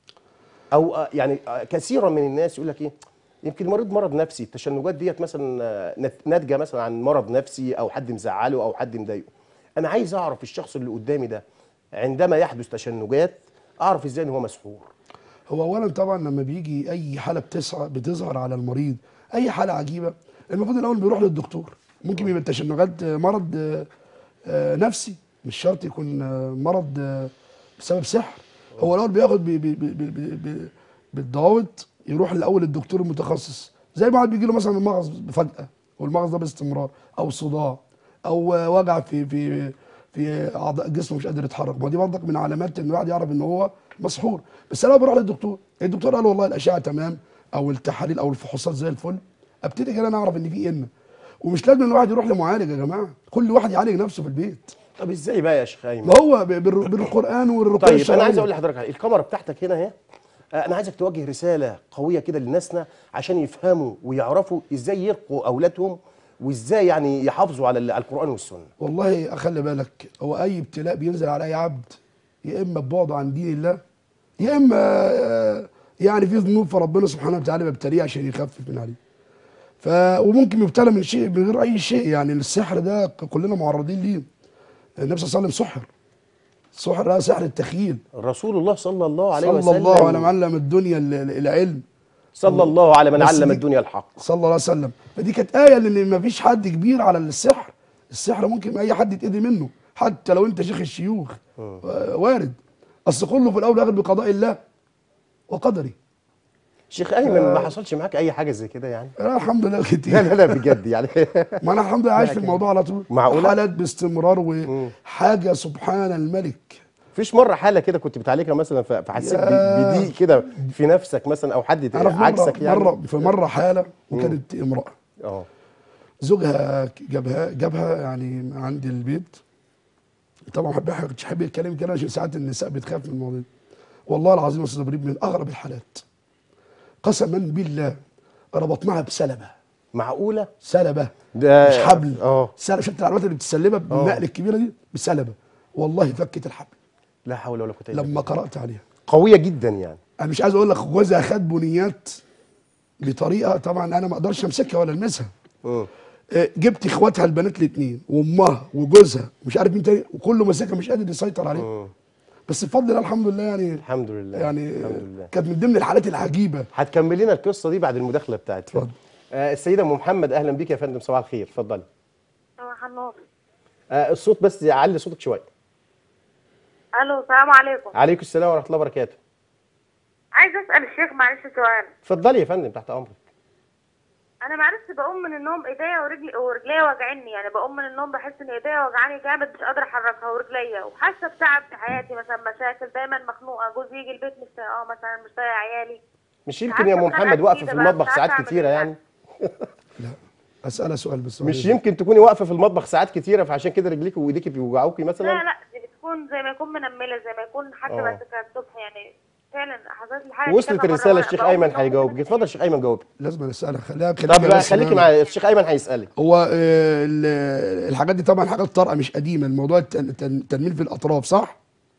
او آه يعني آه كثيرا من الناس يقول لك ايه يمكن مريض مرض نفسي التشنجات ديت مثلا آه، نت- ناتجه مثلا عن مرض نفسي او حد مزعله او حد مضايقه انا عايز اعرف الشخص اللي قدامي ده عندما يحدث تشنجات اعرف ازاي ان هو مسحور هو اولا طبعا لما بيجي اي حاله بتسعى بتظهر على المريض اي حاله عجيبه المفروض الاول بيروح للدكتور ممكن يبقى التشنجات آه، مرض آه، آه، نفسي مش شرط يكون آه، مرض آه، بسبب سحر هو الاول بياخد بي بي بي بي بي بي بالضوابط يروح الاول للدكتور المتخصص زي ما واحد بيجي له مثلا المغص فجاه والمغص ده باستمرار او صداع او آه، وجع في في في اعضاء جسمه مش قادر يتحرك ما دي برضك من علامات ان الواحد يعرف ان هو مسحور بس انا بروح للدكتور الدكتور قال والله الاشعه تمام او التحاليل او الفحوصات زي الفل ابتدي كده انا اعرف ان في ان ومش لازم الواحد يروح لمعالج يا جماعه كل واحد يعالج نفسه في البيت طب ازاي بقى يا شيخ ايمن ما هو ب- بال- بالقران والرقيه طيب انا الشرعية. عايز اقول لحضرتك على- الكاميرا بتاعتك هنا اهي آه، انا عايزك توجه رساله قويه كده لناسنا عشان يفهموا ويعرفوا ازاي يرقوا اولادهم وازاي يعني يحافظوا على ال- على القران والسنه والله اخلي بالك هو اي ابتلاء بينزل على اي عبد يا اما ببعده عن دين الله يا اما آه، يعني في ذنوب فربنا سبحانه وتعالى بيبتليه عشان يخفف من عليه ف وممكن يبتلى من شيء من غير اي شيء يعني السحر ده كلنا معرضين ليه النبي صلى الله عليه وسلم سحر السحر ده سحر التخيل رسول الله صلى الله عليه صلى وسلم الله على من علم الدنيا ال- ال- العلم صلى الله على من بس علم دي- الدنيا الحق صلى الله عليه وسلم فدي كانت آية لأن ما فيش حد كبير على السحر السحر ممكن أي حد يتأذي منه حتى لو أنت شيخ الشيوخ آه، وارد أصل كله في الأول والآخر بقضاء الله وقدري شيخ ايمن ما حصلش معاك اي حاجه زي كده يعني أنا الحمد لله لا كتير لا لا بجد يعني ما أنا الحمد لله عايش في الموضوع على طول معقولة؟ حالات باستمرار وحاجة سبحان الملك فيش مره حاله كده كنت بتعالجها مثلا ف- فحسيت ب- يا. بضيق كده في نفسك مثلا او حد أنا في مرة, عكسك يعني مرة في مرة حالة وكانت امرأة اه زوجها جابها جابها يعني عند البيت طبعا ما كنتش حابب الكلام كده عشان ساعات النساء بتخاف من الموضوع ده. والله العظيم يا استاذ ابراهيم من اغرب الحالات قسما بالله ربطناها بسلبه معقوله سلبه ده- مش حبل اه. سلبه شفت العربيات اللي بتسلبها بالنقل الكبيره دي بسلبه والله فكت الحبل لا حول ولا قوه الا بالله لما قرات عليها قويه جدا يعني انا مش عايز اقول لك جوزها خد بنيات بطريقه طبعا انا ما اقدرش امسكها ولا المسها مم. آه، جبت اخواتها البنات الاثنين وامها وجوزها مش عارف مين تاني وكله ماسكها مش قادر يسيطر عليه مم. بس بفضل الله الحمد لله يعني الحمد لله يعني الحمد لله كانت من ضمن الحالات العجيبه هتكمل لنا القصه دي بعد المداخله بتاعتك اتفضل. آه السيده ام محمد اهلا بيك يا فندم صباح الخير اتفضلي صباح النور آه الصوت بس علي صوتك شويه الو السلام عليكم عليكم السلام ورحمه الله وبركاته عايز اسال الشيخ معلش سؤال اتفضلي يا فندم تحت امرك انا معلش بقوم من النوم ايديا ورجلي ورجليا وجعاني يعني بقوم من النوم بحس ان ايديا وجعاني جامد مش قادره احركها ورجليا وحاسه بتعب في حياتي مثلا مشاكل دايما مخنوقه جوزي يجي البيت مش طايقاه مثلا مش طايق عيالي مش يمكن يا ام عارفة محمد بخلق واقفه في جديدة بقى، المطبخ مش ساعات عارفة كتيره أعمل يعني لا اسالها سؤال بس مش يمكن تكوني واقفه في المطبخ ساعات كتيره فعشان كده رجليك وايديك بيوجعوكي مثلا لا لا دي بتكون زي ما يكون منمله زي ما يكون حد آه. ماسكها الصبح يعني فعلا حصلت لي حاجه وصلت الرساله الشيخ ايمن هيجاوبك اتفضل الشيخ ايمن جاوبك لازم اسالها خليها طب بقى خليكي مع الشيخ ايمن هيسالك هو آه، ال- الحاجات دي طبعا حاجات طارئه مش قديمه الموضوع التن- التن- التنميل في الاطراف صح؟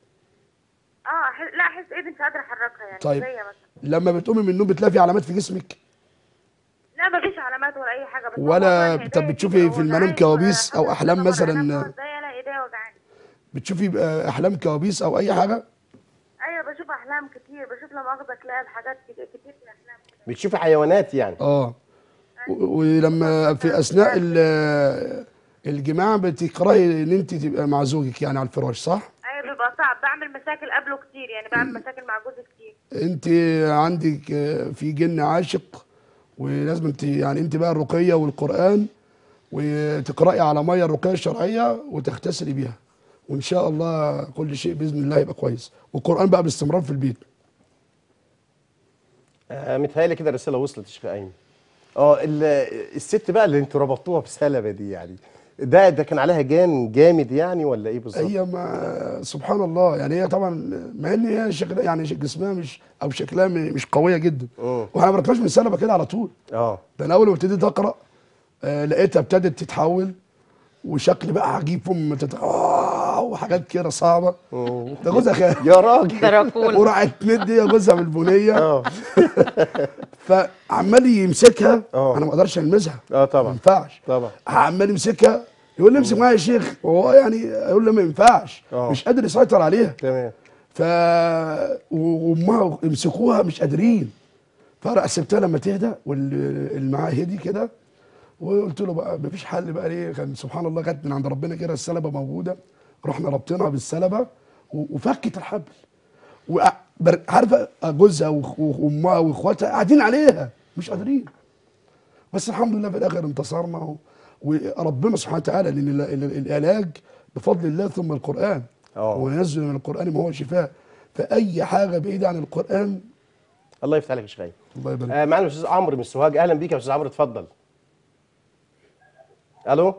اه أحس- لا احس ايدي مش قادره احركها يعني طيب. زي مثلا لما بتقومي من النوم بتلاقي في علامات في جسمك لا مفيش علامات ولا اي حاجه بس هو ولا والله طب إيديا بتشوفي كده في المنام وجعاني كوابيس أو وحاسة أحلام إن أنا مثلاً؟ بنام خمس دقايق الاقي ايديا وجعاني بتشوفي آه، احلام كوابيس او اي حاجه ايوه بشوف احلام كتير بشوف لما اخذ كلاب حاجات كتير كتير في الاحلام بتشوفي حيوانات يعني اه و- ولما في اثناء ال- الجماع بتكرهي ان انت تبقى مع زوجك يعني على الفراش صح؟ ايوه بيبقى صعب بعمل مشاكل قبله كتير يعني بعمل مشاكل مع جوزي كتير انت عندك آه، في جن عاشق ولازم انت يعني انت بقى الرقيه والقران وتقراي على ميه الرقيه الشرعيه وتغتسلي بيها وان شاء الله كل شيء باذن الله يبقى كويس والقران بقى باستمرار في البيت آه متهيألي كده الرسالة وصلت يا شيخ أيمن اه ال- الست بقى اللي انتوا ربطوها بسلبة دي يعني ده ده كان عليها جان جامد يعني ولا ايه بالظبط؟ هي ما سبحان الله يعني هي طبعا مع ان هي شكلها يعني جسمها مش او شكلها م- مش قويه جدا مم. واحنا ما بنركبش من سلبه كده على طول اه ده انا اول ما ابتديت اقرا آه لقيتها ابتدت تتحول وشكل بقى عجيب ام تت... آه وحاجات كده صعبه مم. ده جوزها خاف يا راجل دراكولا وراحت مد هي جوزها بالبنيه اه فعمال يمسكها اه. انا ما اقدرش المسها اه ما طبعا ينفعش طبعا عمال يمسكها يقول لي امسك معايا يا شيخ وهو يعني يقول له ما ينفعش اه. مش قادر يسيطر عليها تمام ف وامها يمسكوها مش قادرين فراح سبتها لما تهدى واللي معاه هدي كده وقلت له بقى مفيش حل بقى ليه كان سبحان الله جت من عند ربنا كده السلبه موجوده رحنا رابطينها بالسلبه و- وفكت الحبل وع- بر- عارفه جوزها وأخ- وامها واخواتها قاعدين عليها مش قادرين بس الحمد لله في الاخر انتصرنا و- وربنا سبحانه وتعالى لان ال- ال- العلاج بفضل الله ثم القران اه. وينزل من القران ما هو شفاء فاي حاجه بعيده عن القران الله يفتح عليك يا شيخ أيمن الله يبارك آه معانا الاستاذ عمرو من سوهاج اهلا بيك يا استاذ عمرو اتفضل الو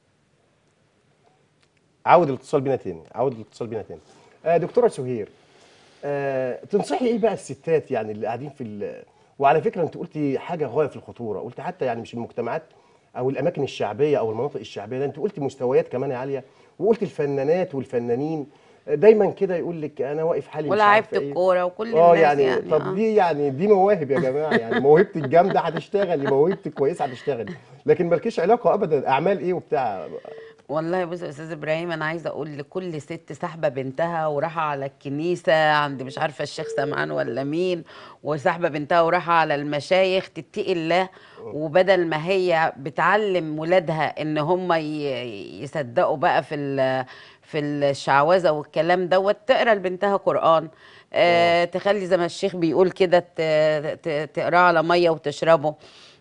عاود الاتصال بينا تاني عاود الاتصال بينا تاني آه دكتوره سهير آه تنصحي ايه بقى الستات يعني اللي قاعدين في ال- وعلى فكره انت قلتي حاجه غايه في الخطوره قلت حتى يعني مش المجتمعات او الاماكن الشعبيه او المناطق الشعبيه ده انت قلتي مستويات كمان عاليه وقلت الفنانات والفنانين آه، دايما كده يقول لك انا واقف حالي مش ولعيبه عارفة إيه. الكوره وكل اه الناس يعني, يعني, طب آه. دي يعني دي مواهب يا جماعه يعني موهبتك جامده هتشتغلي موهبتك كويسه هتشتغلي لكن مالكيش علاقه ابدا اعمال ايه وبتاع والله بص يا استاذ ابراهيم انا عايزه اقول لكل ست ساحبه بنتها وراحه على الكنيسه عند مش عارفه الشيخ سمعان ولا مين وساحبه بنتها وراحه على المشايخ تتقي الله وبدل ما هي بتعلم ولادها ان هم ي- يصدقوا بقى في ال- في الشعوذه والكلام دوت تقرا لبنتها قران آه تخلي زي ما الشيخ بيقول كده ت- ت- تقراه على ميه وتشربه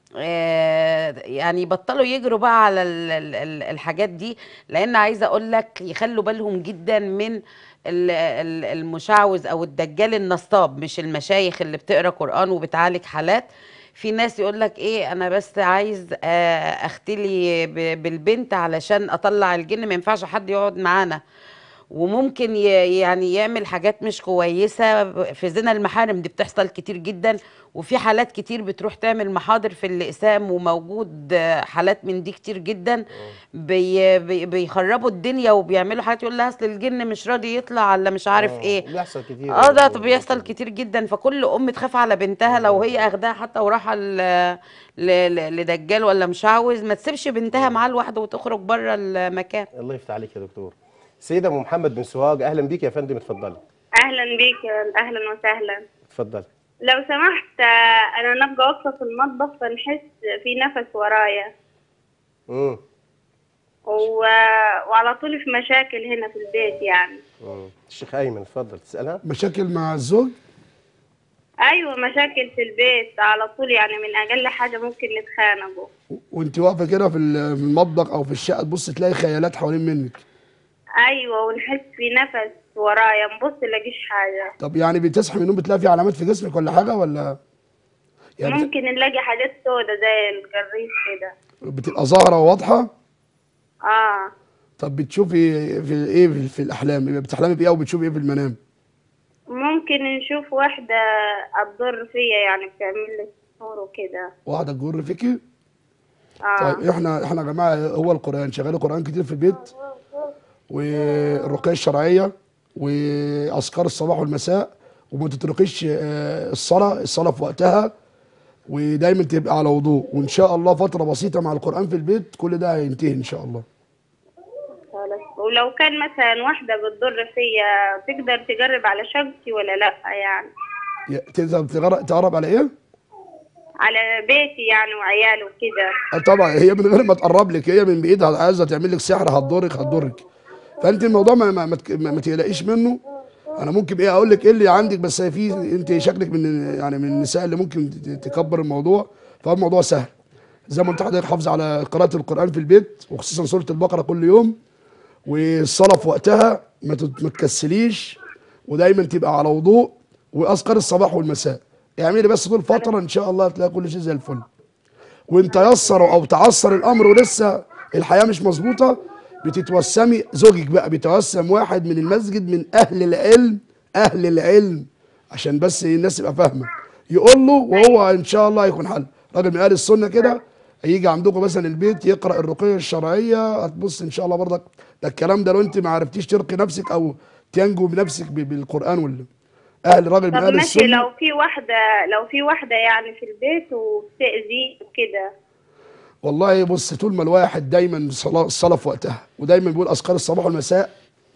آه، يعني بطلوا يجروا بقى على ال- ال- ال- الحاجات دي لان عايزه اقول لك يخلوا بالهم جدا من ال- ال- المشعوذ او الدجال النصاب مش المشايخ اللي بتقرا قران وبتعالج حالات في ناس يقول لك ايه انا بس عايز آه، اختلي ب- بالبنت علشان اطلع الجن ما ينفعش حد يقعد معانا وممكن ي- يعني يعمل حاجات مش كويسة في زنا المحارم دي بتحصل كتير جدا وفي حالات كتير بتروح تعمل محاضر في الإقسام وموجود آه، حالات من دي كتير جدا بي بي بيخربوا الدنيا وبيعملوا حاجات يقول لها أصل الجن مش راضي يطلع ولا مش عارف آه، إيه بيحصل كتير اه ده يا طب بيحصل كتير جدا فكل ام تخاف على بنتها لو هي اخداها حتى وراحه ل- ل- ل- لدجال ولا مشعوذ ما تسيبش بنتها معاه لوحده وتخرج بره المكان الله يفتح عليك يا دكتور سيدة ام محمد بن سوهاج اهلا بيك يا فندم اتفضلي اهلا بيك يا- اهلا وسهلا اتفضلي لو سمحت آه، انا نبقى واقفه في المطبخ فنحس في نفس ورايا امم و... وعلى طول في مشاكل هنا في البيت يعني أمم. الشيخ ايمن اتفضل تسالها مشاكل مع الزوج ايوه مشاكل في البيت على طول يعني من اقل حاجه ممكن نتخانقوا و- وانت واقفه كده في ال- في المطبخ او في الشقه تبص تلاقي خيالات حوالين منك ايوه ونحس في نفس ورايا نبص نلاقيش حاجه طب يعني بتصحي من النوم بتلاقي في علامات في جسمك ولا حاجه ولا يعني بت- ممكن نلاقي حاجات سودة زي الجريس كده بتبقى ظاهره وواضحه اه طب بتشوفي في ايه في, في الاحلام بتحلمي بايه او بتشوفي ايه في المنام ممكن نشوف واحدة تضر فيا يعني بتعمل لي سحور وكده واحده تجر فيكي اه طيب احنا احنا يا جماعه هو القران شغال قران كتير في البيت والرقيه الشرعيه واذكار الصباح والمساء وما تتركيش آه، الصلاه الصلاه في وقتها ودايما تبقى على وضوء وان شاء الله فتره بسيطه مع القران في البيت كل ده هينتهي ان شاء الله خلاص ولو كان مثلا واحدة بتضر فيا تقدر تجرب على شقتي ولا لا يعني يا- تقدر تغرق- تقرب على ايه؟ على بيتي يعني وعيالي وكده آه طبعا هي من غير ما تقرب لك هي من بايدها عايزه تعمل لك سحر هتضرك هتضرك فانت الموضوع ما ما, ما, تك- ما, ما تقلقيش منه انا ممكن ايه اقول لك ايه اللي عندك بس في انت شكلك من يعني من النساء اللي ممكن ت- تكبر الموضوع فالموضوع سهل زي ما قلت لحضرتك حافظ على قراءه القران في البيت وخصوصا سوره البقره كل يوم والصلاه في وقتها ما تت- ما تكسليش ودايما تبقى على وضوء واذكار الصباح والمساء اعملي بس طول فتره ان شاء الله هتلاقي كل شيء زي الفل وان تيسر او تعثر الامر ولسه الحياه مش مظبوطه بتتوسمي زوجك بقى بيتوسم واحد من المسجد من اهل العلم اهل العلم عشان بس الناس تبقى فاهمه يقول له وهو ان شاء الله هيكون حل راجل من اهل السنه كده هيجي عندكم مثلا البيت يقرا الرقيه الشرعيه هتبص ان شاء الله برضك ده الكلام ده لو انت ما عرفتيش ترقي نفسك او تنجو بنفسك ب- بالقران ولا اهل راجل من طب اهل ماشي السنه لو في واحدة لو في واحدة يعني في البيت وبتأذي كده والله بص طول ما الواحد دايما صلاة الصلاة في وقتها ودايما بيقول أذكار الصباح والمساء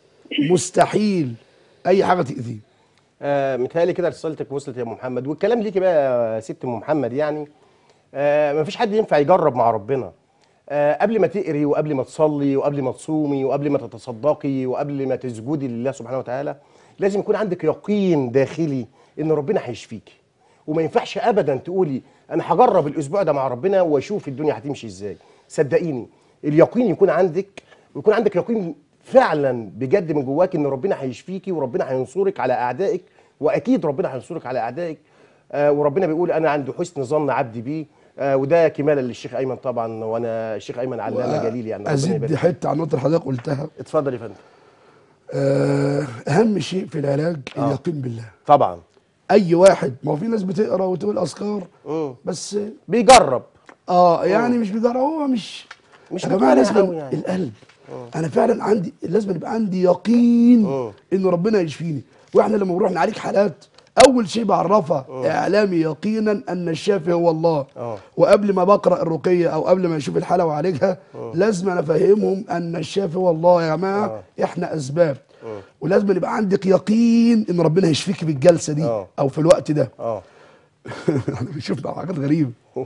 مستحيل أي حاجة تأذيه آه متهيألي كده رسالتك وصلت يا ام محمد والكلام ليكي بقى يا ست ام محمد يعني آه مفيش حد ينفع يجرب مع ربنا آه قبل ما تقري وقبل ما تصلي وقبل ما تصومي وقبل ما تتصدقي وقبل ما تسجدي لله سبحانه وتعالى لازم يكون عندك يقين داخلي ان ربنا هيشفيكي وما ينفعش ابدا تقولي انا هجرب الاسبوع ده مع ربنا واشوف الدنيا هتمشي ازاي صدقيني اليقين يكون عندك ويكون عندك يقين فعلا بجد من جواك ان ربنا هيشفيكي وربنا هينصرك على اعدائك واكيد ربنا هينصرك على اعدائك آه وربنا بيقول انا عند حسن ظن عبدي بي آه وده كمالا للشيخ ايمن طبعا وانا الشيخ ايمن علامه جليل يعني ربنا أزيد يبارك دي فيه. حتة عن نقطة حضرتك قلتها اتفضل يا فندم آه، أهم شيء في العلاج اليقين بالله طبعا أي واحد ما هو في ناس بتقرا وتقول أذكار مم. بس بيجرب اه يعني مش بيجرى هو مش مش يا جماعه مقتنع لازم أوي يعني. القلب انا فعلا عندي لازم يبقى عندي يقين اه. ان ربنا يشفيني واحنا لما بنروح نعالج حالات اول شيء بعرفها اعلامي يقينا ان الشافي هو الله اه. وقبل ما بقرا الرقيه او قبل ما اشوف الحاله واعالجها لازم انا افهمهم ان الشافي هو الله يا جماعه احنا اسباب ولازم يبقى عندك يقين ان ربنا هيشفيك بالجلسه دي اه. او في الوقت ده اه احنا بنشوف حاجات غريبه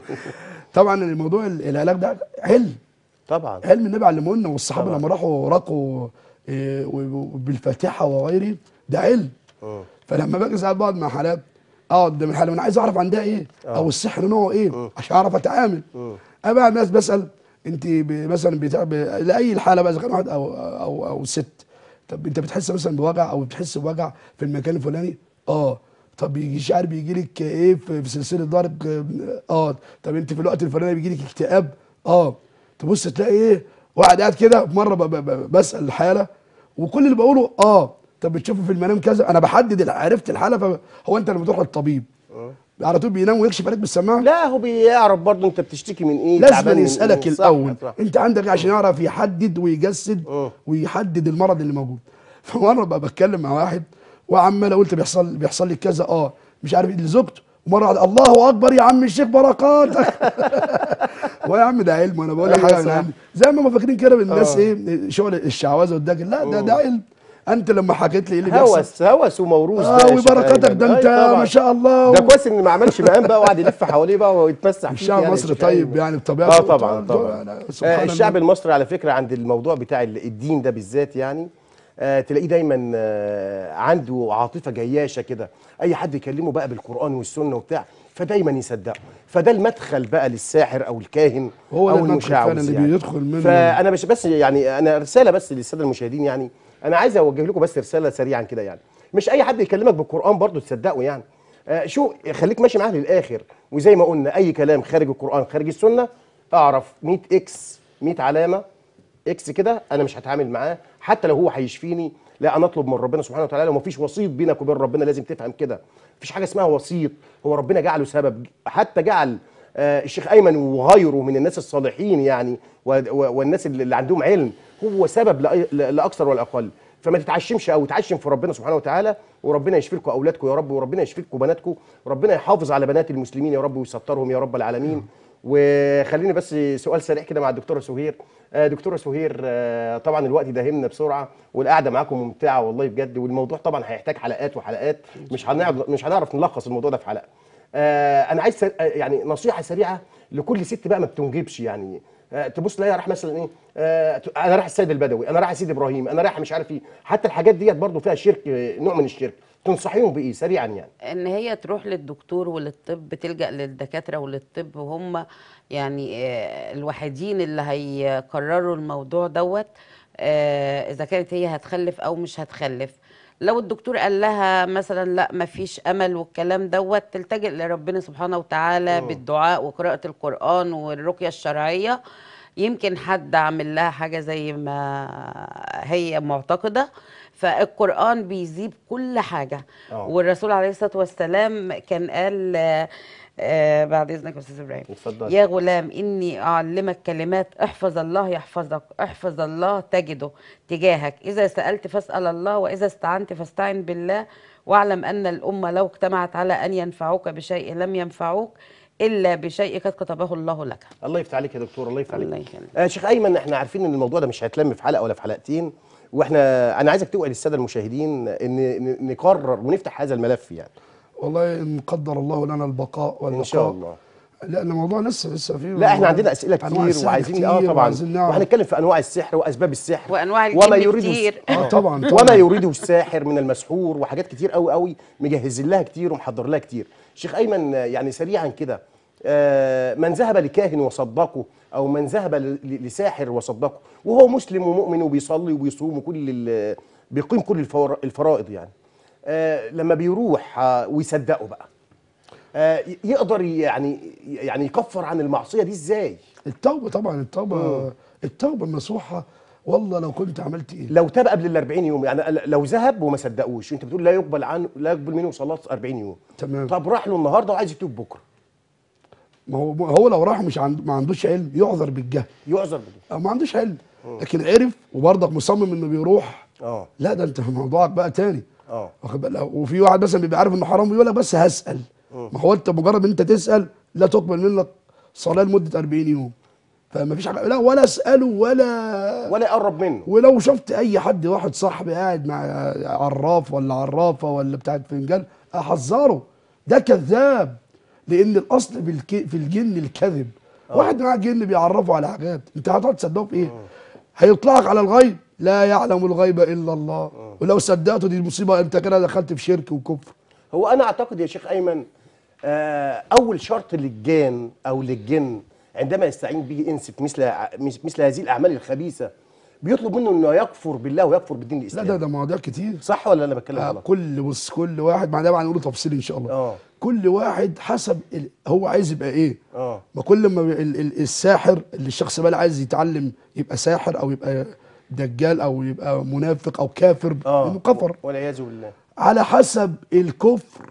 طبعا الموضوع العلاج ده علم طبعا علم النبي علمه لنا والصحابه طبعا. لما راحوا رقوا إيه، و- بالفاتحه وغيره ده علم اه. فلما باجي ساعات بقعد مع حالات اقعد قدام الحاله وانا عايز اعرف عندها ايه او السحر نوعه ايه عشان اعرف اتعامل انا بقى الناس بسال انت ب- مثلا بتاع ب- لاي الحاله بقى اذا كان واحد او او او ست طب انت بتحس مثلا بوجع او بتحس بوجع في المكان الفلاني اه طب بيجي مش عارف بيجي لك ايه في في سلسله ضرب اه طب انت في الوقت الفلاني بيجي لك اكتئاب اه تبص تلاقي ايه واحد قاعد كده مره ب- ب- ب- بسال الحاله وكل اللي بقوله اه طب بتشوفه في المنام كذا انا بحدد ال- عرفت الحاله فهو انت لما تروح للطبيب على طول بينام ويكشف عليك بالسماعه لا هو بيعرف برضه انت بتشتكي من ايه لازم تعبان من يسالك إيه. صح، الاول صح. انت عندك إيه عشان يعرف يحدد ويجسد اه. ويحدد المرض اللي موجود فمره بقى بتكلم مع واحد وعمال اقول طب بيحصل بيحصل لي كذا اه مش عارف ايه لزوجته ومره واحده الله اكبر يا عم الشيخ بركاتك هو يا عم ده علم وانا بقول لك أيوة حاجه من صح. عندي زي ما ما فاكرين كده بالناس اه. ايه شغل الشعوذه والدجل لا ده ده علم انت لما حكيت لي ايه اللي بيحصل هوس هوس وموروث اه ده يا شيخ وبركاتك أيمن. ده أي انت طبعا. ما شاء الله ده كويس ان ما عملش مقام بقى وقعد يلف حواليه بقى ويتمسح فيه الشعب يعني يا المصري شيخ طيب أيمن. يعني بطبيعته اه طبعا طبعا أنا آه سبحان الشعب الله. المصري على فكره عند الموضوع بتاع ال- الدين ده بالذات يعني آه تلاقيه دايما آه عنده عاطفه جياشه كده اي حد يكلمه بقى بالقران والسنه وبتاع فدايما يصدقه فده المدخل بقى للساحر او الكاهن هو ده او المدخل المشعوذ فعلا اللي يعني. بيدخل منه. فانا مش بس يعني انا رساله بس للساده المشاهدين يعني انا عايز اوجه لكم بس رساله سريعا كده يعني مش اي حد يكلمك بالقران برضه تصدقه يعني آه شو خليك ماشي معاه للاخر وزي ما قلنا اي كلام خارج القران خارج السنه اعرف 100 اكس 100 علامه اكس كده انا مش هتعامل معاه حتى لو هو هيشفيني لا انا اطلب من ربنا سبحانه وتعالى لو مفيش وسيط بينك وبين ربنا لازم تفهم كده مفيش حاجه اسمها وسيط هو ربنا جعله سبب حتى جعل آه الشيخ ايمن وغيره من الناس الصالحين يعني و- و- والناس اللي اللي عندهم علم هو سبب لأي- لا لا اكثر ولا اقل فما تتعشمش او تعشم في ربنا سبحانه وتعالى وربنا يشفي لكم اولادكم يا رب وربنا يشفي لكم بناتكم وربنا يحافظ على بنات المسلمين يا رب ويسترهم يا رب العالمين وخليني بس سؤال سريع كده مع الدكتوره سهير آه، دكتوره سهير آه، طبعا الوقت داهمنا بسرعه والقعده معاكم ممتعه والله بجد والموضوع طبعا هيحتاج حلقات وحلقات مش هنعرف مش هنعرف نلخص الموضوع ده في حلقه آه، انا عايز سر- آه، يعني نصيحه سريعه لكل ست بقى ما بتنجبش يعني آه، تبص تلاقيها راح مثلا ايه آه، ت- انا رايح السيد البدوي انا رايح سيد ابراهيم انا رايح مش عارف ايه حتى الحاجات ديت برضو فيها شرك آه، نوع من الشرك تنصحيهم بايه سريعا يعني ان هي تروح للدكتور وللطب تلجأ للدكاترة وللطب وهم يعني آه، الوحيدين اللي هيقرروا الموضوع دوت آه، اذا كانت هي هتخلف او مش هتخلف لو الدكتور قال لها مثلا لا مفيش امل والكلام دوت تلتجئ لربنا سبحانه وتعالى بالدعاء وقراءة القرآن والرقية الشرعية يمكن حد عامل لها حاجة زي ما هي معتقدة فالقرآن بيذيب كل حاجة آه. والرسول عليه الصلاة والسلام كان قال آه، آه، بعد إذنك يا أستاذ إبراهيم اتفضل. يا غلام إني أعلمك كلمات احفظ الله يحفظك احفظ الله تجده تجاهك إذا سألت فاسأل الله وإذا استعنت فاستعن بالله واعلم أن الأمة لو اجتمعت على أن ينفعوك بشيء لم ينفعوك إلا بشيء قد كتبه الله لك الله يفتح عليك يا دكتور الله يفتح عليك الله يخليك. آه شيخ ايمن احنا عارفين ان الموضوع ده مش هيتلم في حلقه ولا في حلقتين واحنا انا عايزك توعي للساده المشاهدين ان ن- نقرر ونفتح هذا الملف يعني والله ان قدر الله لنا البقاء والبقاء ان شاء الله لان الموضوع لسه لسه فيه لا احنا عندنا اسئله أنواع كتير السحر وعايزين كتير اه طبعا وعايزين نعرف. وهنتكلم في انواع السحر واسباب السحر وأنواع وما الجن يريده كتير. اه طبعا وما طبعا يريده الساحر من المسحور وحاجات كتير قوي قوي مجهزين لها كتير ومحضر لها كتير شيخ ايمن آه، يعني سريعا كده آه، من ذهب لكاهن وصدقه او من ذهب ل- ل- لساحر وصدقه وهو مسلم ومؤمن وبيصلي وبيصوم وكل ال- بيقيم كل الفور- الفرائض يعني آه، لما بيروح آه، ويصدقه بقى آه، ي- يقدر يعني يعني يكفر عن المعصيه دي ازاي التوبه طبعا التوبه التوبه النصوحه والله لو كنت عملت ايه لو تاب قبل ال 40 يوم يعني لو ذهب وما صدقوش انت بتقول لا يقبل عنه لا يقبل منه صلاه 40 يوم تمام. طب راح له النهارده وعايز يتوب بكره ما هو هو لو راح مش عند ما عندوش علم يعذر بالجهل يعذر بده أو ما عندوش علم لكن عرف وبرضك مصمم انه بيروح اه لا ده انت موضوعك بقى تاني اه واخد بالك وفي واحد مثلا بيبقى عارف انه حرام ويقول لك بس هسال ما هو انت مجرد ان انت تسال لا تقبل منك صلاه لمده 40 يوم فما فيش حاجه لا ولا اساله ولا ولا يقرب منه ولو شفت اي حد واحد صاحبي قاعد مع عراف ولا عرافه ولا بتاعت فنجان احذره ده كذاب لان الاصل بالك... في الجن الكذب واحد معاه جن بيعرفه على حاجات انت هتقعد تصدقه في ايه هيطلعك على الغيب لا يعلم الغيب الا الله ولو صدقته دي المصيبه انت كده دخلت في شرك وكفر هو انا اعتقد يا شيخ ايمن آه اول شرط للجان او للجن عندما يستعين به انس في مثل ع- مثل هذه الاعمال الخبيثه بيطلب منه انه يكفر بالله ويكفر بالدين لا الاسلامي ده ده مواضيع كتير صح ولا انا بتكلم آه، غلط كل بص كل واحد مع ده بقى هنقوله تفصيل ان شاء الله اه كل واحد حسب ال... هو عايز يبقى ايه اه ما كل ما ال... ال... الساحر اللي الشخص بقى عايز يتعلم يبقى ساحر او يبقى دجال او يبقى منافق او كافر اه انه كفر والعياذ بالله على حسب الكفر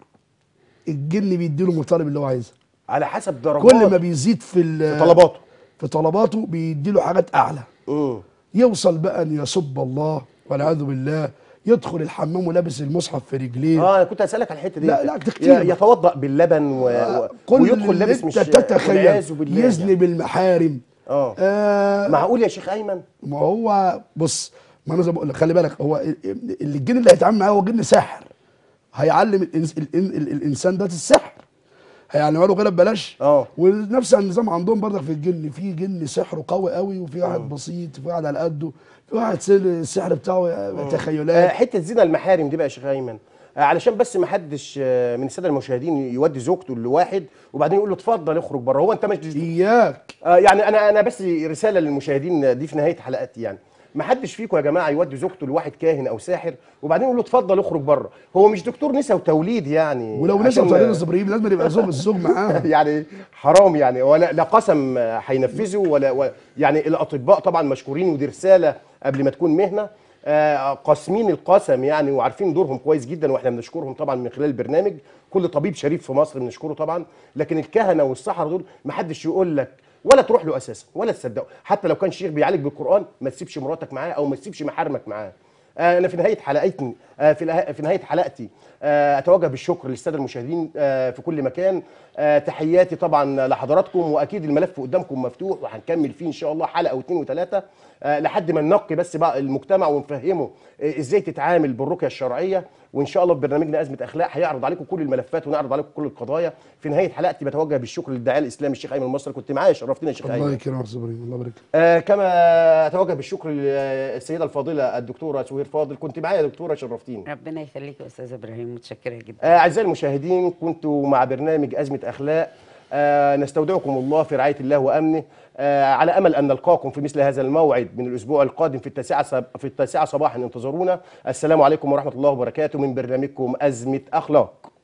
الجن بيديله المطالب اللي هو عايزها على حسب درجات كل ما بيزيد في ال- في طلباته في طلباته بيديله حاجات اعلى امم يوصل بقى ان يسب الله والعياذ بالله يدخل الحمام ولابس المصحف في رجليه اه انا كنت هسالك على الحته دي لا، لا، كتير. ي- يتوضا باللبن و... و... كل ويدخل لابس اللي مش انت تتخيل والعياذ بالله يزني يعني. بالمحارم اه آه معقول يا شيخ ايمن ما هو بص ما انا زي ما بقول لك خلي بالك هو ال- ال- الجن اللي هيتعامل معاه هو جن ساحر هيعلم الإنس ال ال ال الانسان ده السحر هيعلمه له كده ببلاش اه. ونفس النظام عندهم برضك في الجن في جن سحره قوي قوي وفي واحد بسيط وفي واحد على قده في واحد سل- السحر بتاعه آه تخيلات حته زنا المحارم دي بقى يا شيخ ايمن آه علشان بس ما حدش آه من الساده المشاهدين يودي زوجته لواحد وبعدين يقول له اتفضل اخرج بره هو انت مش اياك آه يعني انا انا بس رساله للمشاهدين دي في نهايه حلقتي يعني ما حدش فيكم يا جماعه يودي زوجته لواحد كاهن او ساحر وبعدين يقول له اتفضل اخرج بره هو مش دكتور نساء وتوليد يعني ولو عشان- نسى طريق الزبريم لازم يبقى زوج الزوج معاه يعني حرام يعني ولا لا قسم هينفذه ولا و يعني الاطباء طبعا مشكورين ودي رساله قبل ما تكون مهنه آه، قاسمين القسم يعني وعارفين دورهم كويس جدا واحنا بنشكرهم طبعا من خلال البرنامج كل طبيب شريف في مصر بنشكره طبعا لكن الكهنه والسحر دول ما حدش يقول لك ولا تروح له اساسا ولا تصدقه حتى لو كان شيخ بيعالج بالقران ما تسيبش مراتك معاه او ما تسيبش محارمك معاه آه، انا في نهايه حلقتي آه، في اله- في نهايه حلقتي آه، اتوجه بالشكر للساده المشاهدين آه، في كل مكان آه، تحياتي طبعا لحضراتكم واكيد الملف قدامكم مفتوح وهنكمل فيه ان شاء الله حلقه واثنين وثلاثه آه، لحد ما ننقي بس بقى المجتمع ونفهمه آه، ازاي تتعامل بالرقيه الشرعيه وان شاء الله في برنامجنا ازمه اخلاق هيعرض عليكم كل الملفات ونعرض عليكم كل القضايا في نهايه حلقتي بتوجه بالشكر للداعيه الاسلامي الشيخ ايمن المصري كنت معايا شرفتنا يا شيخ الله ايمن يكرمك يا أستاذ إبراهيم الله يبارك لك. آه كما اتوجه بالشكر للسيده الفاضله الدكتوره سهير فاضل كنت معايا يا دكتوره شرفتيني ربنا يخليك يا استاذ ابراهيم متشكره جدا آه، أعزائي المشاهدين كنت مع برنامج أزمة أخلاق آه، نستودعكم الله في رعاية الله وأمنه آه، على أمل أن نلقاكم في مثل هذا الموعد من الأسبوع القادم في التاسعة صب- في التاسعة صباحا انتظرونا السلام عليكم ورحمة الله وبركاته من برنامجكم أزمة أخلاق